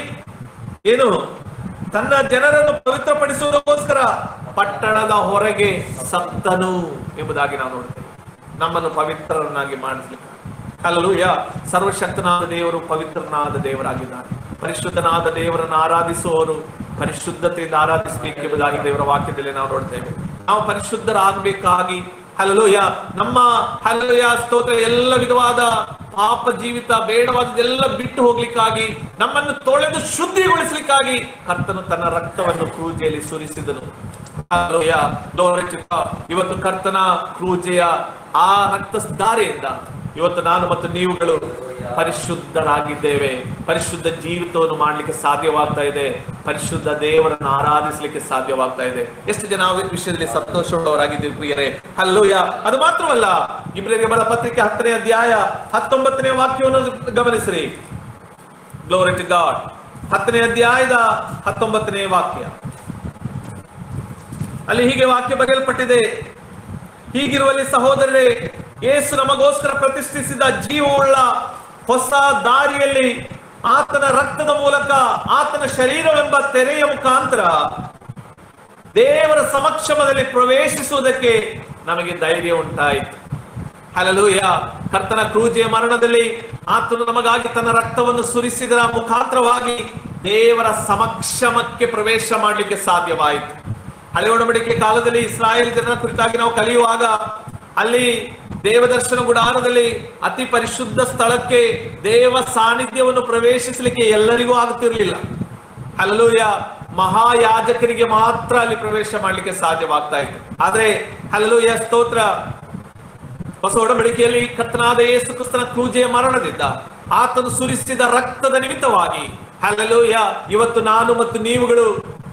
ಏನು ತನ್ನ ಜನರನ್ನು ಪವಿತ್ರಪಡಿಸುವುದಕ್ಕೋಸ್ಕರ ಪಟ್ಟಣದ ಹೊರಗೆ ಸತ್ತನು ಎಂಬುದಾಗಿ ನಾವು ನೋಡ್ತೇವೆ ನಮ್ಮನ್ನು ಪವಿತ್ರರನ್ನಾಗಿ ಮಾಡಿಸ್ಲಿಕ್ಕೆ ಅಲ್ಲೂಯ ಸರ್ವಶಕ್ತನಾದ ದೇವರು ಪವಿತ್ರನಾದ ದೇವರಾಗಿದ್ದಾನೆ ಪರಿಶುದ್ಧನಾದ ದೇವರನ್ನು ಆರಾಧಿಸುವವರು ಪರಿಶುದ್ಧತೆಯಿಂದ ಆರಾಧಿಸಬೇಕೆಂಬುದಾಗಿ ದೇವರ ವಾಕ್ಯದಲ್ಲಿ ನಾವು ನೋಡ್ತೇವೆ ನಾವು ಪರಿಶುದ್ಧರಾಗಬೇಕಾಗಿ ಹಲಲುಯ ನಮ್ಮ ಹಲಲುಯ ಸ್ತೋತ್ರ ಎಲ್ಲ ವಿಧವಾದ ಪಾಪ ಜೀವಿತ ಬೇಡವಾದದೆಲ್ಲ ಬಿಟ್ಟು ಹೋಗ್ಲಿಕ್ಕಾಗಿ ನಮ್ಮನ್ನು ತೊಳೆದು ಶುದ್ಧಿಗೊಳಿಸ್ಲಿಕ್ಕಾಗಿ ಕರ್ತನು ತನ್ನ ರಕ್ತವನ್ನು ಕ್ರೂಜೆಯಲ್ಲಿ ಸುರಿಸಿದನು ಹಲಲುಯ Glory to God. ಇವತ್ತು ಕರ್ತನ ಕ್ರೂಜೆಯ ಆ ರಕ್ತ ಧಾರೆಯಿಂದ ಇವತ್ತು ನಾನು ಮತ್ತು ನೀವುಗಳು ಪರಿಶುದ್ಧರಾಗಿದ್ದೇವೆ ಪರಿಶುದ್ಧ ಜೀವಿತವನ್ನು ಮಾಡಲಿಕ್ಕೆ ಸಾಧ್ಯವಾಗ್ತಾ ಇದೆ ಪರಿಶುದ್ಧ ದೇವರನ್ನು ಆರಾಧಿಸಲಿಕ್ಕೆ ಸಾಧ್ಯವಾಗ್ತಾ ಇದೆ ಎಷ್ಟು ಜನ ಆ ವಿಷಯದಲ್ಲಿ ಸಂತೋಷವುಳ್ಳವರಾಗಿದ್ದೀವಿ ಪ್ರಿಯರೇ ಹಲ್ಲೂಯ ಅದು ಮಾತ್ರವಲ್ಲ ಇಬ್ಬರಿಗೆ ಬರ ಪತ್ರಿಕೆ ಹತ್ತನೇ ಅಧ್ಯಾಯ ಹತ್ತೊಂಬತ್ತನೇ ವಾಕ್ಯವನ್ನು ಗಮನಿಸಿರಿ ಗ್ಲೋರಿ ಟು ಗಾಡ್ ಹತ್ತನೇ ಅಧ್ಯಾಯದ ಹತ್ತೊಂಬತ್ತನೇ ವಾಕ್ಯ ಅಲ್ಲಿ ಹೀಗೆ ವಾಕ್ಯ ಬರೆಯಲ್ಪಟ್ಟಿದೆ ಹೀಗಿರುವಲ್ಲಿ ಸಹೋದರರೇ ಯೇಸು ನಮಗೋಸ್ಕರ ಪ್ರತಿಷ್ಠಿಸಿದ ಜೀವವುಳ್ಳ ಹೊಸ ದಾರಿಯಲ್ಲಿ ಆತನ ರಕ್ತದ ಮೂಲಕ ಆತನ ಶರೀರವೆಂಬ ತೆರೆಯ ಮುಖಾಂತರ ದೇವರ ಸಮಕ್ಷಮದಲ್ಲಿ ಪ್ರವೇಶಿಸುವುದಕ್ಕೆ ನಮಗೆ ಧೈರ್ಯ ಉಂಟಾಯಿತು ಹಲಲೂಯ ಕರ್ತನ ಕ್ರೂಜೆಯ ಮರಣದಲ್ಲಿ ಆತನು ನಮಗಾಗಿ ತನ್ನ ರಕ್ತವನ್ನು ಸುರಿಸಿದ ಮುಖಾಂತರವಾಗಿ ದೇವರ ಸಮಕ್ಷಮಕ್ಕೆ ಪ್ರವೇಶ ಮಾಡಲಿಕ್ಕೆ ಸಾಧ್ಯವಾಯಿತು ಹಳೆ ಒಡಂಬಡಿಕೆ ಕಾಲದಲ್ಲಿ ಇಸ್ರಾಯೇಲ್ ಜನರ ಕುರಿತಾಗಿ ನಾವು ಕಲಿಯುವಾಗ ಅಲ್ಲಿ ದೇವದರ್ಶನ ಗುಡಾರದಲ್ಲಿ ಅತಿ ಪರಿಶುದ್ಧ ಸ್ಥಳಕ್ಕೆ ದೇವ ಸಾನ್ನಿಧ್ಯವನ್ನು ಪ್ರವೇಶಿಸಲಿಕ್ಕೆ ಎಲ್ಲರಿಗೂ ಆಗುತ್ತಿರಲಿಲ್ಲ ಹಲಲೂಯ ಮಹಾಯಾಜಕರಿಗೆ ಮಾತ್ರ ಅಲ್ಲಿ ಪ್ರವೇಶ ಮಾಡಲಿಕ್ಕೆ ಸಾಧ್ಯವಾಗ್ತಾ ಇತ್ತು ಆದ್ರೆ ಹಲಲೂಯ ಸ್ತೋತ್ರ ಹೊಸ ಒಡಂಬಡಿಕೆಯಲ್ಲಿ ಕರ್ತನಾದ ಯೇಸು ಕ್ರಿಸ್ತನ ಕ್ರೂಜೆಯ ಮರಣದಿಂದ ಆತನು ಸುರಿಸಿದ ರಕ್ತದ ನಿಮಿತ್ತವಾಗಿ ಹಲಲೂಯ ಇವತ್ತು ನಾನು ಮತ್ತು ನೀವುಗಳು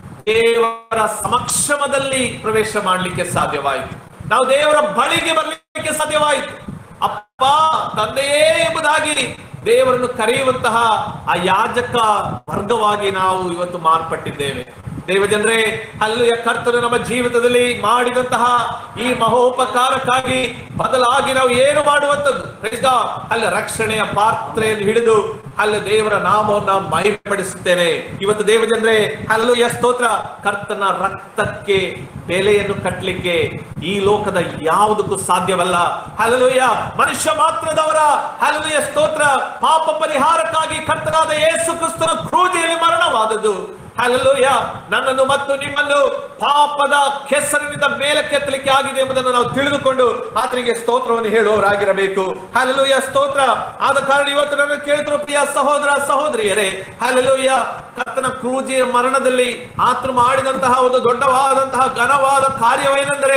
ದೇವರ ಸಮಕ್ಷಮದಲ್ಲಿ ಪ್ರವೇಶ ಮಾಡಲಿಕ್ಕೆ ಸಾಧ್ಯವಾಯಿತು ನಾವು ದೇವರ ಬಳಿಗೆ ಬರಲಿಕ್ಕೆ ಸಾಧ್ಯವಾಯಿತು ಅಪ್ಪ ತಂದೆಯೇ ಎಂಬುದಾಗಿ ದೇವರನ್ನು ಕರೆಯುವಂತಹ ಆ ಯಾಜಕ ವರ್ಗವಾಗಿ ನಾವು ಇವತ್ತು ಮಾರ್ಪಟ್ಟಿದ್ದೇವೆ ದೇವ ಜನರೇ ಅಲ್ಲಿಯ ಕರ್ತನು ನಮ್ಮ ಜೀವಿತದಲ್ಲಿ ಮಾಡಿದಂತಹ ಈ ಮಹೋಪಕಾರಕ್ಕಾಗಿ ಬದಲಾಗಿ ನಾವು ಏನು ಮಾಡುವಂಥದ್ದು Praise God. ಅಲ್ಲಿ ರಕ್ಷಣೆಯ ಪಾತ್ರೆಯನ್ನು ಹಿಡಿದು ಅಲ್ಲಿ ದೇವರ ನಾಮವನ್ನು ಮಹಿಮೆಪಡಿಸುತ್ತೇನೆ ಇವತ್ತು ದೇವ ಜನರೇ ಅಲ್ಲೂಯ ಸ್ತೋತ್ರ ಕರ್ತನ ರಕ್ತಕ್ಕೆ ಬೆಲೆಯನ್ನು ಕಟ್ಟಲಿಕ್ಕೆ ಈ ಲೋಕದ ಯಾವುದಕ್ಕೂ ಸಾಧ್ಯವಲ್ಲ ಹಲಲುಯ ಮನುಷ್ಯ ಮಾತ್ರದವರ ಹಲಲುಯ ಸ್ತೋತ್ರ ಪಾಪ ಪರಿಹಾರಕ್ಕಾಗಿ ಕರ್ತನಾದ ಯೇಸು ಕ್ರಿಸ್ತನ ಕ್ರೂಜೆಯಲ್ಲಿ ಮರಣವಾದದ್ದು ಹಲಲುಯ ನನ್ನನ್ನು ಮತ್ತು ನಿಮ್ಮನ್ನು ಪಾಪದ ಕೆಸರಿನಿಂದ ಮೇಲಕ್ಕೆತ್ತಲಿಕ್ಕೆ ಆಗಿದೆ ಎಂಬುದನ್ನು ನಾವು ತಿಳಿದುಕೊಂಡು ಆತನಿಗೆ ಸ್ತೋತ್ರವನ್ನು ಹೇಳುವವರಾಗಿರಬೇಕು ಹಲಲುಯ ಸ್ತೋತ್ರ ಆದ ಕಾರಣ ಇವತ್ತು ನನ್ನ ಕೇಳಿದ್ರು ಪ್ರಿಯ ಸಹೋದರ ಸಹೋದರಿಯರೇ ಹಲಲುಯ ಕರ್ತನ ಕ್ರೂಜೆಯ ಮರಣದಲ್ಲಿ ಆತನು ಮಾಡಿದಂತಹ ಒಂದು ದೊಡ್ಡವಾದಂತಹ ಘನವಾದ ಕಾರ್ಯವೇನೆಂದರೆ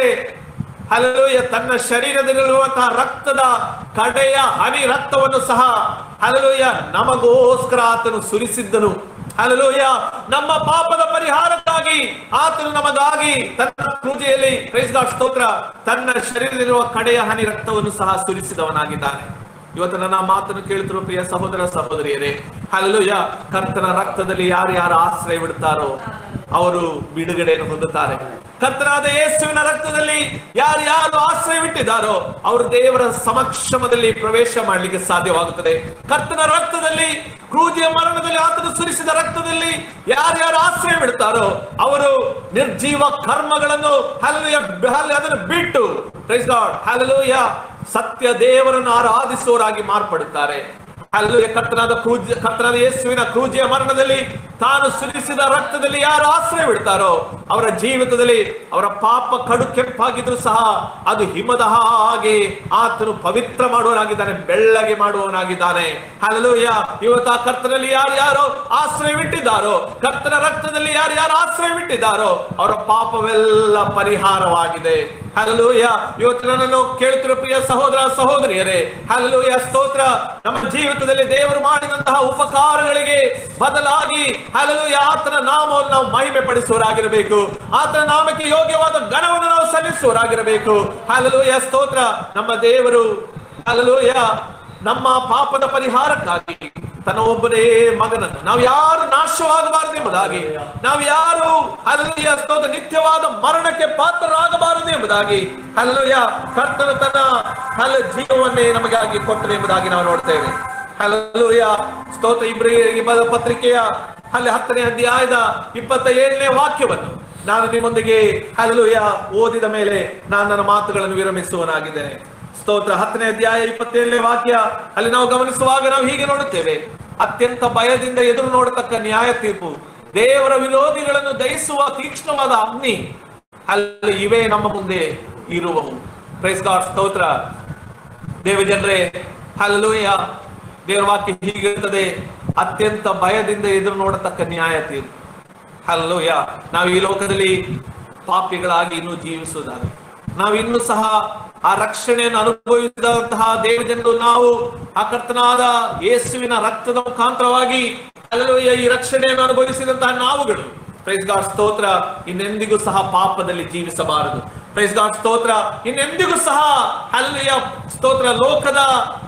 ಹಲಲುಯ ತನ್ನ ಶರೀರದಲ್ಲಿರುವಂತಹ ರಕ್ತದ ಕಡೆಯ ಹನಿ ರಕ್ತವನ್ನು ಸಹ ಹಲಲುಯ ನಮಗೋಸ್ಕರ ಆತನು ಸುರಿಸಿದ್ದನು ಹಲಲುಯ ನಮ್ಮ ಪಾಪದ ಪರಿಹಾರಕ್ಕಾಗಿ ಆತನು ನಮಗಾಗಿ ತನ್ನ ಪೂಜೆಯಲ್ಲಿ ಪ್ರೈಸ್ ಗಾಡ್ ಸ್ತೋತ್ರ ತನ್ನ ಶರೀರದಲ್ಲಿರುವ ಕಡೆಯ ಹನಿ ರಕ್ತವನ್ನು ಸಹ ಸುರಿಸಿದವನಾಗಿದ್ದಾನೆ ಇವತ್ತು ನನ್ನ ಮಾತನ್ನು ಕೇಳುತ್ತಿರುವ ಪ್ರಿಯ ಸಹೋದರ ಸಹೋದರಿಯರೇ ಹಲಲುಯ ಕರ್ತನ ರಕ್ತದಲ್ಲಿ ಯಾರು ಯಾರು ಆಶ್ರಯ ಬಿಡುತ್ತಾರೋ ಅವರು ಬಿಡುಗಡೆಯನ್ನು ಹೊಂದುತ್ತಾರೆ ಕರ್ತನಾದ ಯೇಸುವಿನ ರಕ್ತದಲ್ಲಿ ಯಾರು ಯಾರು ಆಶ್ರಯವಿಟ್ಟಿದ್ದಾರೋ ಅವರು ದೇವರ ಸಮಕ್ಷಮದಲ್ಲಿ ಪ್ರವೇಶ ಮಾಡಲಿಕ್ಕೆ ಸಾಧ್ಯವಾಗುತ್ತದೆ ಕರ್ತನ ರಕ್ತದಲ್ಲಿ ಕ್ರೂಜಿಯ ಮರಣದಲ್ಲಿ ಆತನು ಸುರಿಸಿದ ರಕ್ತದಲ್ಲಿ ಯಾರ್ಯಾರು ಆಶ್ರಯ ಬಿಡ್ತಾರೋ ಅವರು ನಿರ್ಜೀವ ಕರ್ಮಗಳನ್ನು ಹಲಲುಯ ಅದನ್ನು ಬಿಟ್ಟು ಪ್ರೈಸ್ ಗಾಡ್ ಹಲಲುಯ ಸತ್ಯ ದೇವರನ್ನು ಆರಾಧಿಸುವವರಾಗಿ ಮಾರ್ಪಡುತ್ತಾರೆ ಅಲ್ಲೂ ಕರ್ತನಾದ ಕ್ರೂಜ ಕರ್ತನಾದ ಯೇಸುವಿನ ಕ್ರೂಜೆಯ ಮರಣದಲ್ಲಿ ತಾನು ಸುರಿಸಿದ ರಕ್ತದಲ್ಲಿ ಯಾರು ಆಶ್ರಯ ಬಿಡ್ತಾರೋ ಅವರ ಜೀವಿತದಲ್ಲಿ ಅವರ ಪಾಪ ಕಡು ಕೆಂಪಾಗಿದ್ರು ಸಹ ಅದು ಹಿಮದ ಹಾಗೆ ಆತನು ಪವಿತ್ರ ಮಾಡುವನಾಗಿದ್ದಾನೆ ಬೆಳ್ಳಗೆ ಮಾಡುವವನಾಗಿದ್ದಾನೆ ಹಲಲೂಯ ಇವತ್ತು ಆ ಕರ್ತನಲ್ಲಿ ಯಾರು ಯಾರು ಆಶ್ರಯವಿಟ್ಟಿದ್ದಾರೋ ಕರ್ತನ ರಕ್ತದಲ್ಲಿ ಯಾರು ಯಾರು ಆಶ್ರಯವಿಟ್ಟಿದ್ದಾರೋ ಅವರ ಪಾಪವೆಲ್ಲ ಪರಿಹಾರವಾಗಿದೆ ಹಲಲೂಯ ಇವತ್ತು ನನ್ನನ್ನು ಕೇಳುತ್ತಿರುವ ಪ್ರಿಯ ಸಹೋದರ ಸಹೋದರಿಯರೇ ಹಲಲೂಯ ಸ್ತೋತ್ರ ನಮ್ಮ ಜೀವಿತದಲ್ಲಿ ದೇವರು ಮಾಡಿದಂತಹ ಉಪಕಾರಗಳಿಗೆ ಬದಲಾಗಿ ಹಲಲೂಯ ಆತನ ನಾಮವನ್ನು ನಾವು ಮಹಿಮೆ ಪಡಿಸುವರಾಗಿರಬೇಕು ಆತನ ನಾಮಕ್ಕೆ ಯೋಗ್ಯವಾದ ಗಣವನ್ನು ನಾವು ಸಲ್ಲಿಸುವರಾಗಿರಬೇಕು ಹಲಲೂಯ ಸ್ತೋತ್ರ ನಮ್ಮ ದೇವರು ಹಲಲೂಯ ನಮ್ಮ ಪಾಪದ ಪರಿಹಾರಕ್ಕಾಗಿ ತನ್ನ ಒಬ್ಬನೇ ಮಗನನ್ನು ನಾವು ಯಾರು ನಾಶವಾಗಬಾರದು ಎಂಬುದಾಗಿ ನಾವು ಯಾರು ಹಲಲುಯ ಸ್ತೋತ್ರ ನಿತ್ಯವಾದ ಮರಣಕ್ಕೆ ಪಾತ್ರರಾಗಬಾರದು ಎಂಬುದಾಗಿ ಹಲಲುಯ ಕರ್ತನು ತನ್ನ ಹಲ ಜೀವವನ್ನೇ ನಮಗಾಗಿ ಕೊಟ್ಟರು ಎಂಬುದಾಗಿ ನಾವು ನೋಡ್ತೇವೆ ಹಲಲುಯ ಸ್ತೋತ್ರ ಇಬ್ರಿಗೆ ಬರೆದ ಪತ್ರಿಕೆಯ ಅಲ್ಲಿ ಹತ್ತನೇ ಅಧ್ಯಾಯದ ಇಪ್ಪತ್ತ ಏಳನೇ ವಾಕ್ಯವನ್ನು ನಾನು ನಿಮ್ಮೊಂದಿಗೆ ಹಲಲುಯ ಓದಿದ ಮೇಲೆ ನಾನು ನನ್ನ ಮಾತುಗಳನ್ನು ವಿರಮಿಸುವನಾಗಿದ್ದೇನೆ ಸ್ತೋತ್ರ ಹತ್ತನೇ ಅಧ್ಯಾಯ ಇಪ್ಪತ್ತೇಳನೇ ವಾಕ್ಯ ಅಲ್ಲಿ ನಾವು ಗಮನಿಸುವಾಗ ನಾವು ಹೀಗೆ ನೋಡುತ್ತೇವೆ ಅತ್ಯಂತ ಭಯದಿಂದ ಎದುರು ನೋಡತಕ್ಕ ನ್ಯಾಯ ತೀರ್ಪು ದೇವರ ವಿರೋಧಿಗಳನ್ನು ದಹಿಸುವ ತೀಕ್ಷ್ಣವಾದ ಅಗ್ನಿ ಅಲ್ಲಿ ಇವೇ ನಮ್ಮ ಮುಂದೆ ಇರುವವು ಪ್ರೈಸ್ ಗಾಡ್ ಸ್ತೋತ್ರ ದೇವ ಜನರೇ ಹಲ್ಲೂಯ ದೇವರ ವಾಕ್ಯ ಹೀಗಿರುತ್ತದೆ ಅತ್ಯಂತ ಭಯದಿಂದ ಎದುರು ನೋಡತಕ್ಕ ನ್ಯಾಯ ತೀರ್ಪು ಹಲ್ಲೂಯ ನಾವು ಈ ಲೋಕದಲ್ಲಿ ಪಾಪಿಗಳಾಗಿ ಇನ್ನೂ ಜೀವಿಸುವುದಾದ್ರೆ ನಾವು ಇನ್ನೂ ಸಹ ಆ ರಕ್ಷಣೆಯನ್ನು ಅನುಭವಿಸಿದಂತಹ ದೇವಜನರು ನಾವು ಆ ಕರ್ತನಾದ ಯೇಸುವಿನ ರಕ್ತದ ಮುಖಾಂತರವಾಗಿ ಅಲ್ಲೂಯ್ಯ ಈ ರಕ್ಷಣೆಯನ್ನು ಅನುಭವಿಸಿದಂತಹ ನಾವುಗಳು ಪ್ರೈಸ್ ಗಾಡ್ ಸ್ತೋತ್ರ ಇನ್ನೆಂದಿಗೂ ಸಹ ಪಾಪದಲ್ಲಿ ಜೀವಿಸಬಾರದು ಪ್ರೈಸ್ ಗಾಡ್ ಸ್ತೋತ್ರ ಇನ್ನೆಂದಿಗೂ ಸಹ ಅಲ್ಲಿಯ ಸ್ತೋತ್ರ ಲೋಕದ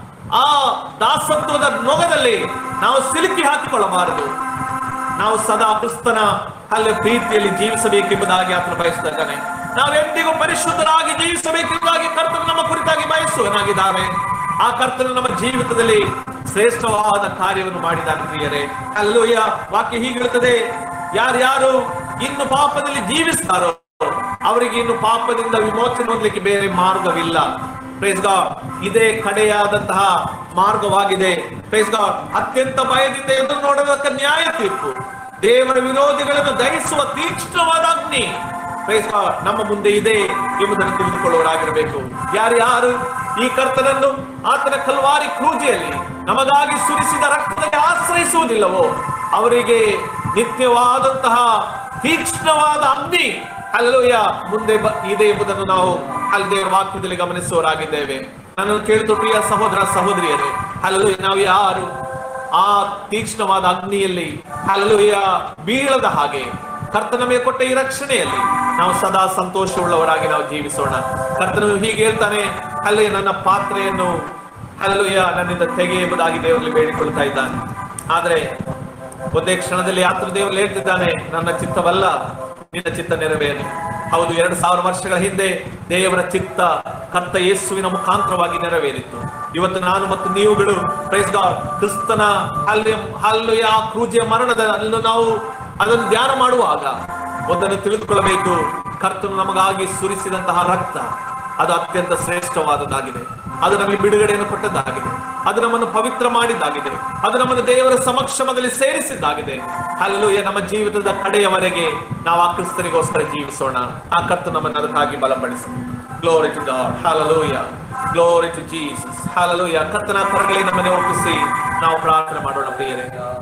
ಆ ದಾಸತ್ವದ ನೊಗದಲ್ಲಿ ನಾವು ಸಿಲುಕಿ ಹಾಕಿಕೊಳ್ಳಬಾರದು ನಾವು ಸದಾ ಕ್ರಿಸ್ತನ ಅಲ್ಲಿ ಪ್ರೀತಿಯಲ್ಲಿ ಜೀವಿಸಬೇಕೆಂಬುದಾಗಿ ಆತನು ಬಯಸ್ತಾ ಇದ್ದಾನೆ ನಾವು ಎಂದಿಗೂ ಪರಿಶುದ್ಧರಾಗಿ ಜೀವಿಸಬೇಕೆಂಬುದಾಗಿ ಕರ್ತನು ನಮ್ಮ ಕುರಿತಾಗಿ ಬಯಸುವನಾಗಿದ್ದಾನೆ ಆ ಕರ್ತನು ನಮ್ಮ ಜೀವಿತದಲ್ಲಿ ಶ್ರೇಷ್ಠವಾದ ಕಾರ್ಯವನ್ನು ಮಾಡಿದ್ದಾನೆ ಪ್ರಿಯರೇ ಅಲ್ಲೂಯ್ಯ ವಾಕ್ಯ ಹೀಗಿರುತ್ತದೆ ಯಾರ್ಯಾರು ಇನ್ನು ಪಾಪದಲ್ಲಿ ಜೀವಿಸ್ತಾರೋ ಅವರಿಗೆ ಇನ್ನು ಪಾಪದಿಂದ ವಿಮೋಚನೆ ಹೊಂದಲಿಕ್ಕೆ ಬೇರೆ ಮಾರ್ಗವಿಲ್ಲ ಪ್ರೈಸ್ ಗಾಡ್ ಇದೇ ಕಡೆಯಾದಂತಹ ಮಾರ್ಗವಾಗಿದೆ ಪ್ರೈಸ್ ಗಾಡ್ ಅತ್ಯಂತ ಭಯದಿಂದ ಎದುರು ನೋಡಬೇಕ ನ್ಯಾಯ ತೀರ್ಪು ದೇವರ ವಿರೋಧಿಗಳನ್ನು ದಹಿಸುವ ತೀಕ್ಷ್ಣವಾದ ಅಗ್ನಿ ಪ್ರೈಸ್ ಗಾಡ್ ನಮ್ಮ ಮುಂದೆ ಇದೆ ಎಂಬುದನ್ನು ತಿಳಿದುಕೊಳ್ಳುವರಾಗಿರಬೇಕು ಯಾರ್ಯಾರು ಈ ಕರ್ತನನ್ನು ಆತನ ಕಲ್ವಾರಿ ಕ್ರೂಜೆಯಲ್ಲಿ ನಮಗಾಗಿ ಸುರಿಸಿದ ರಕ್ತದಲ್ಲಿ ಆಶ್ರಯಿಸುವುದಿಲ್ಲವೋ ಅವರಿಗೆ ನಿತ್ಯವಾದಂತಹ ತೀಕ್ಷ್ಣವಾದ ಅಗ್ನಿ ಅಲ್ಲೂಯ ಮುಂದೆ ಬ- ಇದೆ ಎಂಬುದನ್ನು ನಾವು ಅಲ್ಲಿ ದೇವರ ವಾಕ್ಯದಲ್ಲಿ ಗಮನಿಸುವವರಾಗಿದ್ದೇವೆ ನನ್ನನ್ನು ಕೇಳಿತು ಪ್ರಿಯ ಸಹೋದರ ಸಹೋದರಿಯರೇ ಅಲ್ಲೂ ನಾವು ಯಾರು ಆ ತೀಕ್ಷ್ಣವಾದ ಅಗ್ನಿಯಲ್ಲಿ ಅಲ್ಲೂಯ ಬೀಳದ ಹಾಗೆ ಕರ್ತನ ಮೇಲೆ ಕೊಟ್ಟ ಈ ರಕ್ಷಣೆಯಲ್ಲಿ ನಾವು ಸದಾ ಸಂತೋಷವುಳ್ಳವರಾಗಿ ನಾವು ಜೀವಿಸೋಣ ಕರ್ತನು ಹೀಗೆ ಹೇಳ್ತಾನೆ ಅಲ್ಲಿ ನನ್ನ ಪಾತ್ರೆಯನ್ನು ಅಲ್ಲೂಯ ನನ್ನಿಂದ ತೆಗೆ ಎಂಬುದಾಗಿ ದೇವರಲ್ಲಿ ಬೇಡಿಕೊಳ್ತಾ ಇದ್ದಾನೆ ಆದ್ರೆ ಒಂದೇ ಕ್ಷಣದಲ್ಲಿ ಆತನ ದೇವರು ಹೇಳ್ತಿದ್ದಾನೆ ನನ್ನ ಚಿತ್ತವಲ್ಲ ನಿನ್ನ ಚಿತ್ತ ನೆರವೇರಲಿ ಹೌದು ಎರಡು ಸಾವಿರ ವರ್ಷಗಳ ಹಿಂದೆ ದೇವರ ಚಿತ್ತ ಕರ್ತ ಯೇಸುವಿನ ಮುಖಾಂತರವಾಗಿ ನೆರವೇರಿತ್ತು ಇವತ್ತು ನಾನು ಮತ್ತು ನೀವುಗಳು ಪ್ರೈಸ್ ಗಾಡ್ ಕ್ರಿಸ್ತನ ಅಲ್ಲಿ ಅಲ್ಲಿ ಆ ಕ್ರೂಜೆಯ ಮರಣದ ಅನ್ನು ನಾವು ಅದನ್ನು ಧ್ಯಾನ ಮಾಡುವಾಗ ಒಂದನ್ನು ತಿಳಿದುಕೊಳ್ಳಬೇಕು ಕರ್ತನು ನಮಗಾಗಿ ಸುರಿಸಿದಂತಹ ರಕ್ತ ಅದು ಅತ್ಯಂತ ಶ್ರೇಷ್ಠವಾದದ್ದಾಗಿದೆ ಅದು ನಮಗೆ ಬಿಡುಗಡೆಯನ್ನು ಕೊಟ್ಟದ್ದಾಗಿದೆ ಅದು ನಮ್ಮನ್ನು ಪವಿತ್ರ ಮಾಡಿದ್ದಾಗಿದೆ ಅದು ನಮ್ಮನ್ನು ದೇವರ ಸಮಕ್ಷಮದಲ್ಲಿ ಸೇರಿಸಿದ್ದಾಗಿದೆ ಅಲ್ಲೂ ನಮ್ಮ ಜೀವಿತದ ಕಡೆಯವರೆಗೆ ನಾವು ಆ ಕ್ರಿಸ್ತನಿಗೋಸ್ಕರ ಜೀವಿಸೋಣ ಆ ಕರ್ತ ನಮ್ಮನ್ನು ಅದಕ್ಕಾಗಿ ಬಲಪಡಿಸಿ glory to God hallelujah glory to Jesus hallelujah ಕರ್ತನ ಕರಗಳಿಗೆ ನಮ್ಮನ್ನು ಒಪ್ಪಿಸಿ ನಾವು ಪ್ರಾರ್ಥನೆ ಮಾಡೋಣ ಪ್ರಿಯರೇ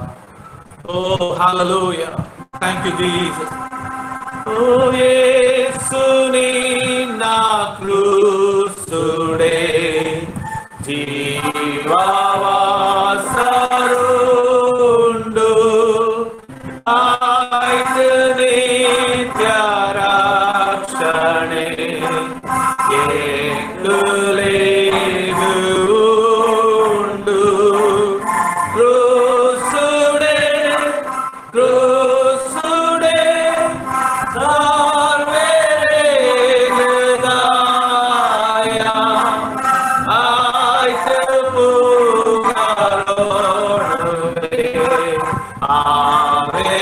ಓ ಹಾಲಲೂಯ ಥ್ಯಾಂಕ್ ಯು ಜೀಸಸ್ ಓ ಯೇಸು ನಿನ್ನ ಕ್ರೂಸುಡೆ ಜೀವವಾಸರುಂಡು ಆಯ್ತು ನಿತ್ಯ ರಕ್ಷಣೆ ಏಕುಲೇಗುಂಡು ಕ್ರೂಸುಡೆ ಕ್ರೂಸುಡೆ Sarveregaya, Aite Pugarone, Ave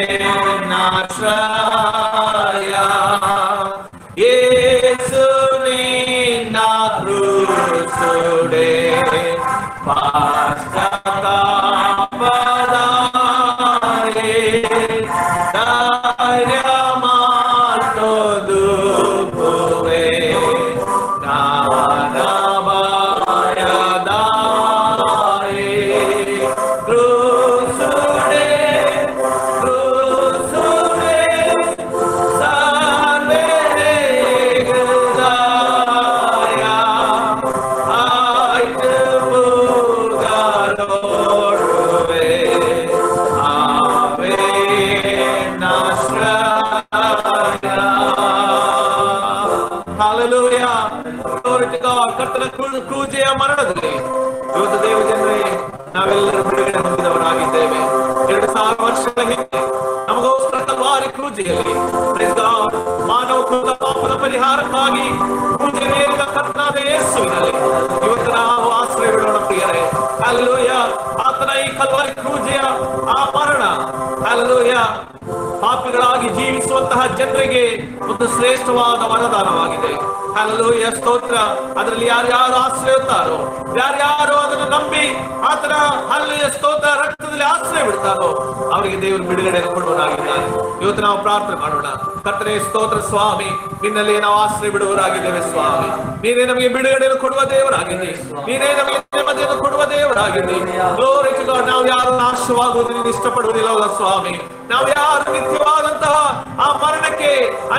Nasraya, Yesu Nina Crusude, Pastakapadare, Hallelujah. Glory to God. ಕರ್ತನ ಕ್ರೂ- ಕ್ರೂಜೆಯ ಮರಣದಲ್ಲಿ ಇವತ್ತು ದೇವ ಜನರೇ ನಾವೆಲ್ಲರೂ ಬಿಡುಗಡೆ ಹೊಂದಿದವರಾಗಿದ್ದೇವೆ ಎರಡು ಸಾವಿರ ವರ್ಷಗಳ ಹಿಂದೆ ನಮಗೋಸ್ಕರ ಕಲ್ವಾರಿ ಕ್ರೂಜೆಯಲ್ಲಿ Praise God. ಮಾನವ ಕುಲದ ಪಾಪದ ಪರಿಹಾರಕ್ಕಾಗಿ ಕ್ರೂಜೆಯೇರಿದ ಕರ್ತನಾದ ಯೇಸುವಿನಲ್ಲಿ ಇವತ್ತು ನಾವು ಆಶ್ರಯ ಬಿಡೋಣ ಪ್ರಿಯರೇ ಅಲ್ಲೂಯ ಆತನ ಈ ಕಲ್ವಾರಿ ಕ್ರೂಜೆಯ ಆ ಮರಣ ಅಲ್ಲೂಯ ಪಾಪಿಗಳಾಗಿ ಜೀವಿಸುವಂತಹ ಜನರಿಗೆ ಒಂದು ಶ್ರೇಷ್ಠವಾದ ವರದಾನವಾಗಿದೆ ಅಲ್ಲೂಯ ಸ್ತೋತ್ರ ಅದರಲ್ಲಿ ಯಾರ್ಯಾರು ಆಶ್ರಯಿರ್ತಾರೋ ಯಾರ್ಯಾರು ಅದನ್ನು ನಂಬಿ ಆತನ ಹಲ್ಲಿಯ ಸ್ತೋತ್ರ ರಕ್ತದಲ್ಲಿ ಆಶ್ರಯ ಬಿಡ್ತಾರೋ ಅವರಿಗೆ ದೇವರು ಬಿಡುಗಡೆಯನ್ನು ಕೊಡುವನಾಗಿದ್ದಾನೆ ಇವತ್ತು ನಾವು ಪ್ರಾರ್ಥನೆ ಮಾಡೋಣ ಕರ್ತನೆ ಸ್ತೋತ್ರ ಸ್ವಾಮಿ ನಿನ್ನಲ್ಲಿ ನಾವು ಆಶ್ರಯ ಬಿಡುವರಾಗಿದ್ದೇವೆ ಸ್ವಾಮಿ ನೀನೇ ನಮಗೆ ಬಿಡುಗಡೆಯನ್ನು ಕೊಡುವ ದೇವರಾಗಿದೆ ನೀನೇ ನಮಗೆ ನೆಮ್ಮದಿಯನ್ನು ಕೊಡುವ ದೇವರಾಗಿದೆ Glory to God. ನಾವು ಯಾರು ನಾಶವಾಗುವುದು ನೀನು ಇಷ್ಟಪಡುವುದಿಲ್ಲವಲ್ಲ ಸ್ವಾಮಿ ನಾವು ಯಾರು ನಿತ್ಯವಾದಂತಹ ಆ ಮರಣಕ್ಕೆ ಅನಿತ್ಯವಾದ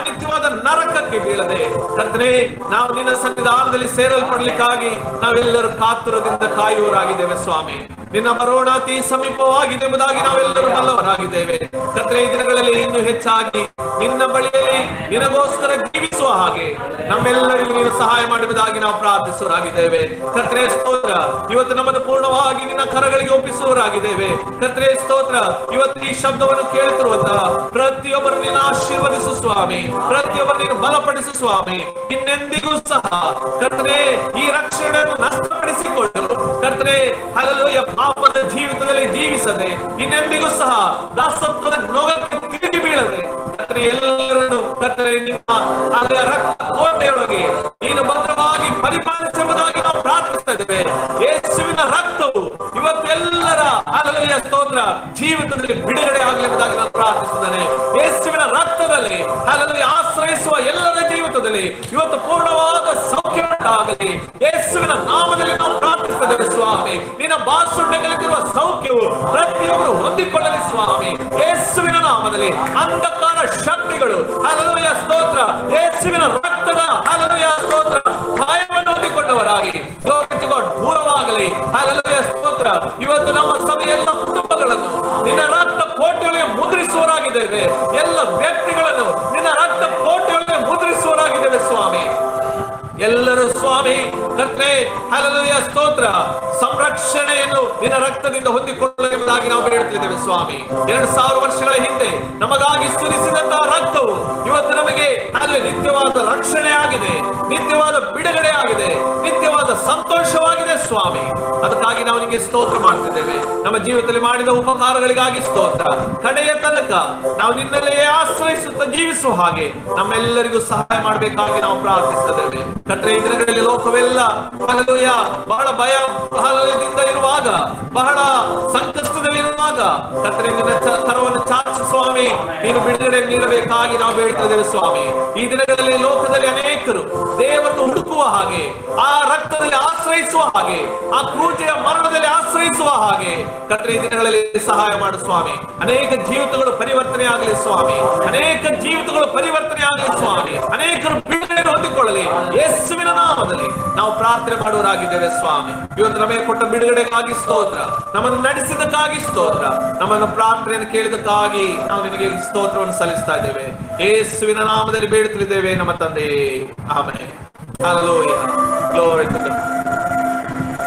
ನರಕಕ್ಕೆ ಬೀಳದೆ ಕರ್ತನೆ ನಾವು ನಿನ್ನ ಸನ್ನಿಧಾನದಲ್ಲಿ ಸೇರಲ್ಪಡ್ಲಿಕ್ಕಾಗಿ ನಾವೆಲ್ಲರೂ ಕಾತುರದಿಂದ ಕಾಯುವರಾಗಿದ್ದೇವೆ ಸ್ವಾಮಿ ನಿನ್ನ ಬರೋಣ ಅತಿ ಸಮೀಪವಾಗಿದೆ ಎಂಬುದಾಗಿ ನಾವೆಲ್ಲರೂ ಬಲ್ಲವರಾಗಿದ್ದೇವೆ ಕರ್ತನೆ ಈ ದಿನಗಳಲ್ಲಿ ಇನ್ನು ಹೆಚ್ಚಾಗಿ ನಿನ್ನ ಬಳಿಯಲ್ಲಿ ನಿನಗೋಸ್ಕರ ಜೀವಿಸುವ ಹಾಗೆ ನಮ್ಮೆಲ್ಲರಿಗೂ ನೀನು ಸಹಾಯ ಮಾಡುವುದಾಗಿ ನಾವು ಪ್ರಾರ್ಥಿಸುವರಾಗಿದ್ದೇವೆ ಕರ್ತನೆ ಸ್ತೋತ್ರ ಇವತ್ತು ನಮ್ಮನ್ನು ಪೂರ್ಣವಾಗಿ ನಿನ್ನ ಕರಗಳಿಗೆ ಒಪ್ಪಿಸುವರಾಗಿದ್ದೇವೆ ಕರ್ತನೆ ಸ್ತೋತ್ರ ಇವತ್ತು ಈ ಶಬ್ದವನ್ನು ಕೇಳುತ್ತಿರುವಂತ ಪ್ರತಿಯೊಬ್ಬರು ನೀನು ಆಶೀರ್ವದಿಸು ಸ್ವಾಮಿ ಪ್ರತಿಯೊಬ್ಬರು ನೀನು ಬಲಪಡಿಸು ಸ್ವಾಮಿ ಇನ್ನೆಂದಿಗೂ ಸಹ ಕರ್ತನೆ ಈ ರಕ್ಷಣೆಯನ್ನು ನಷ್ಟಪಡಿಸಿಕೊಂಡು ಕರ್ತನೆ ಹಲಲುಯ ಪಾಪದ ಜೀವಿತದಲ್ಲಿ ಜೀವಿಸದೆ ಇನ್ನೆಂದಿಗೂ ಸಹ ದಾಸತ್ವದ ನೊಗಕ್ಕೆ ತಿರುಗಿ ಬೀಳದೆ ಕರ್ತನೆ ಎಲ್ಲರನ್ನು ಕರ್ತನೆ ನಿಮ್ಮ ಅದರ ರಕ್ತ ಕೋಟೆಯೊಳಗೆ ನೀನು ಭದ್ರವಾಗಿ ಪರಿಪಾಲಿಸುವುದಾಗಿ ನಾವು ಪ್ರಾರ್ಥಿಸ್ತಾ ಇದ್ದೇವೆ ಯೇಸುವಿನ ರಕ್ತವು ಇವತ್ತೆಲ್ಲರ ಹಲಲುಯ ಸ್ತೋತ್ರ ಜೀವಿತದಲ್ಲಿ ಬಿಡುಗಡೆ ಆಗಲೆಂಬುದಾಗಿ ನಾನು ಪ್ರಾರ್ಥಿಸಿದ್ದೇನೆ ಯೇಸುವಿನ ರಕ್ತದಲ್ಲಿ ಹಲಲುಯ ಆಶ್ರಯಿಸುವ ಎಲ್ಲರ ಜೀವಿತದಲ್ಲಿ ಇವತ್ತು ಪೂರ್ಣವಾದ ಸೌಖ್ಯ ಉಂಟಾಗಲಿ ಯೇಸುವಿನ ನಾಮದಲ್ಲಿ ನಾವು ಪ್ರಾರ್ಥಿಸಿದ್ದೇವೆ ಸ್ವಾಮಿ ನಿನ್ನ ಬಾಸುಂಡೆಗಳಿರುವ ಸೌಖ್ಯವು ಪ್ರತಿಯೊಬ್ಬರು ಹೊಂದಿಕೊಳ್ಳಲಿ ಸ್ವಾಮಿ ಯೇಸುವಿನ ನಾಮದಲ್ಲಿ ಅಂಧಕಾರ ಶಕ್ತಿಗಳು ಹಲಲುಯ ಸ್ತೋತ್ರ ಯೇಸುವಿನ ರಕ್ತದ ಹಲಲುಯ ಸ್ತೋತ್ರ ಭಯವನ್ನು ಹೊಂದಿಕೊಂಡವರಾಗಿ Glory to God, ದೂರವಾಗಲಿ ಹಲಲುಯ ಸ್ತೋತ್ರ ಇವತ್ತು ನಮ್ಮ ಸಭೆಯೆಲ್ಲ ಕುಟುಂಬಗಳನ್ನು ನಿನ್ನ ರಕ್ತ ಕೋಟೆಯೊಳಗೆ ಮುದ್ರಿಸುವರಾಗಿದ್ದೇವೆ ಎಲ್ಲ ವ್ಯಕ್ತಿಗಳನ್ನು ನಿನ್ನ ರಕ್ತ ಕೋಟೆಯೊಳಗೆ ಮುದ್ರಿಸುವರಾಗಿದ್ದೇವೆ ಸ್ವಾಮಿ ಎಲ್ಲರೂ ಸ್ವಾಮಿ ಕರ್ತನೆ ಹಲಲುಯ ಸ್ತೋತ್ರ ಸಂರಕ್ಷಣೆಯನ್ನು ನಿನ್ನ ರಕ್ತದಿಂದ ಹೊಂದಿಕೊಳ್ಳುವುದಾಗಿ ನಾವು ಬೇಡುತ್ತಿದ್ದೇವೆ ಸ್ವಾಮಿ ಎರಡು ಸಾವಿರ ವರ್ಷಗಳ ಹಿಂದೆ ನಮಗಾಗಿ ಸುರಿಸಿದಂತಹ ರಕ್ತವು ಇವತ್ತು ನಮಗೆ ಅಲ್ಲಿ ನಿತ್ಯವಾದ ರಕ್ಷಣೆ ಆಗಿದೆ ನಿತ್ಯವಾದ ಬಿಡುಗಡೆ ಆಗಿದೆ ನಿತ್ಯವಾದ ಸಂತೋಷವಾಗಿದೆ ಸ್ವಾಮಿ ಅದಕ್ಕಾಗಿ ನಾವು ನಿಮಗೆ ಸ್ತೋತ್ರ ಮಾಡ್ತಿದ್ದೇವೆ ನಮ್ಮ ಜೀವಿತದಲ್ಲಿ ಮಾಡಿದ ಉಪಕಾರಗಳಿಗಾಗಿ ಸ್ತೋತ್ರ ಕಡೆಯ ತನಕ ನಾವು ನಿನ್ನಲ್ಲೇ ಆಶ್ರಯಿಸುತ್ತಾ ಜೀವಿಸುವ ಹಾಗೆ ನಮ್ಮೆಲ್ಲರಿಗೂ ಸಹಾಯ ಮಾಡಬೇಕಾಗಿ ನಾವು ಪ್ರಾರ್ಥಿಸುತ್ತೇವೆ ಕಟ್ರೆ ಈ ದಿನಗಳಲ್ಲಿ ಲೋಕವೆಲ್ಲ ಹಲಲುಯ ಬಹಳ ಭಯ ಹಲದಿಂದ ಇರುವಾಗ ಬಹಳ ಸಂಕಷ್ಟದಲ್ಲಿರುವಾಗ ಕತ್ರೆ ನಿನ್ನ ಚ- ಕರವನ್ನು ಚಾಚು ಸ್ವಾಮಿ ನೀನು ಬಿಡುಗಡೆ ನೀಡಬೇಕಾಗಿ ನಾವು ಬೇಡ್ತಿದ್ದೇವೆ ಸ್ವಾಮಿ ಈ ದಿನಗಳಲ್ಲಿ ಲೋಕದಲ್ಲಿ ಅನೇಕರು ದೇವರನ್ನು ಹುಡುಕುವ ಹಾಗೆ ಆ ರಕ್ತದಲ್ಲಿ ಆಶ್ರಯಿಸುವ ಹಾಗೆ ಆ ಕ್ರೂಜೆಯ ಮರಣದಲ್ಲಿ ಆಶ್ರಯಿಸುವ ಹಾಗೆ ಕತ್ರೆ ಈ ದಿನಗಳಲ್ಲಿ ಸಹಾಯ ಮಾಡು ಸ್ವಾಮಿ ಅನೇಕ ಜೀವಿತಗಳು ಪರಿವರ್ತನೆ ಆಗಲಿ ಸ್ವಾಮಿ ಅನೇಕ ಜೀವಿತಗಳು ಪರಿವರ್ತನೆ ಆಗಲಿ ಸ್ವಾಮಿ ಅನೇಕರು ಬಿಡುಗಡೆ ಹೊಂದಿಕೊಳ್ಳಲಿ ಯೇಸುವಿನ ನಾಮದಲ್ಲಿ ನಾವು ಪ್ರಾರ್ಥನೆ ಮಾಡುವರಾಗಿದ್ದೇವೆ ಸ್ವಾಮಿ ಇವತ್ತು ನಮಗೆ ಕೊಟ್ಟ ಬಿಡುಗಡೆಗಾಗಿ ಸ್ತೋತ್ರ ನಮ್ಮನ್ನು ನಡೆಸಿದಕ್ಕಾಗಿ ಸ್ತೋತ್ರ ನಮ್ಮನ್ನು ಪ್ರಾರ್ಥನೆಯನ್ನು ಕೇಳಿದಕ್ಕಾಗಿ ನಾವು ನಿನಗೆ ಸ್ತೋತ್ರವನ್ನು ಸಲ್ಲಿಸ್ತಾ ಇದ್ದೇವೆ ಯೇಸುವಿನ ನಾಮದಲ್ಲಿ ಬೇಡುತ್ತಿದ್ದೇವೆ ನಮ್ಮ ತಂದೆ ಆಮೇಲೆ Hallelujah. Glory to God.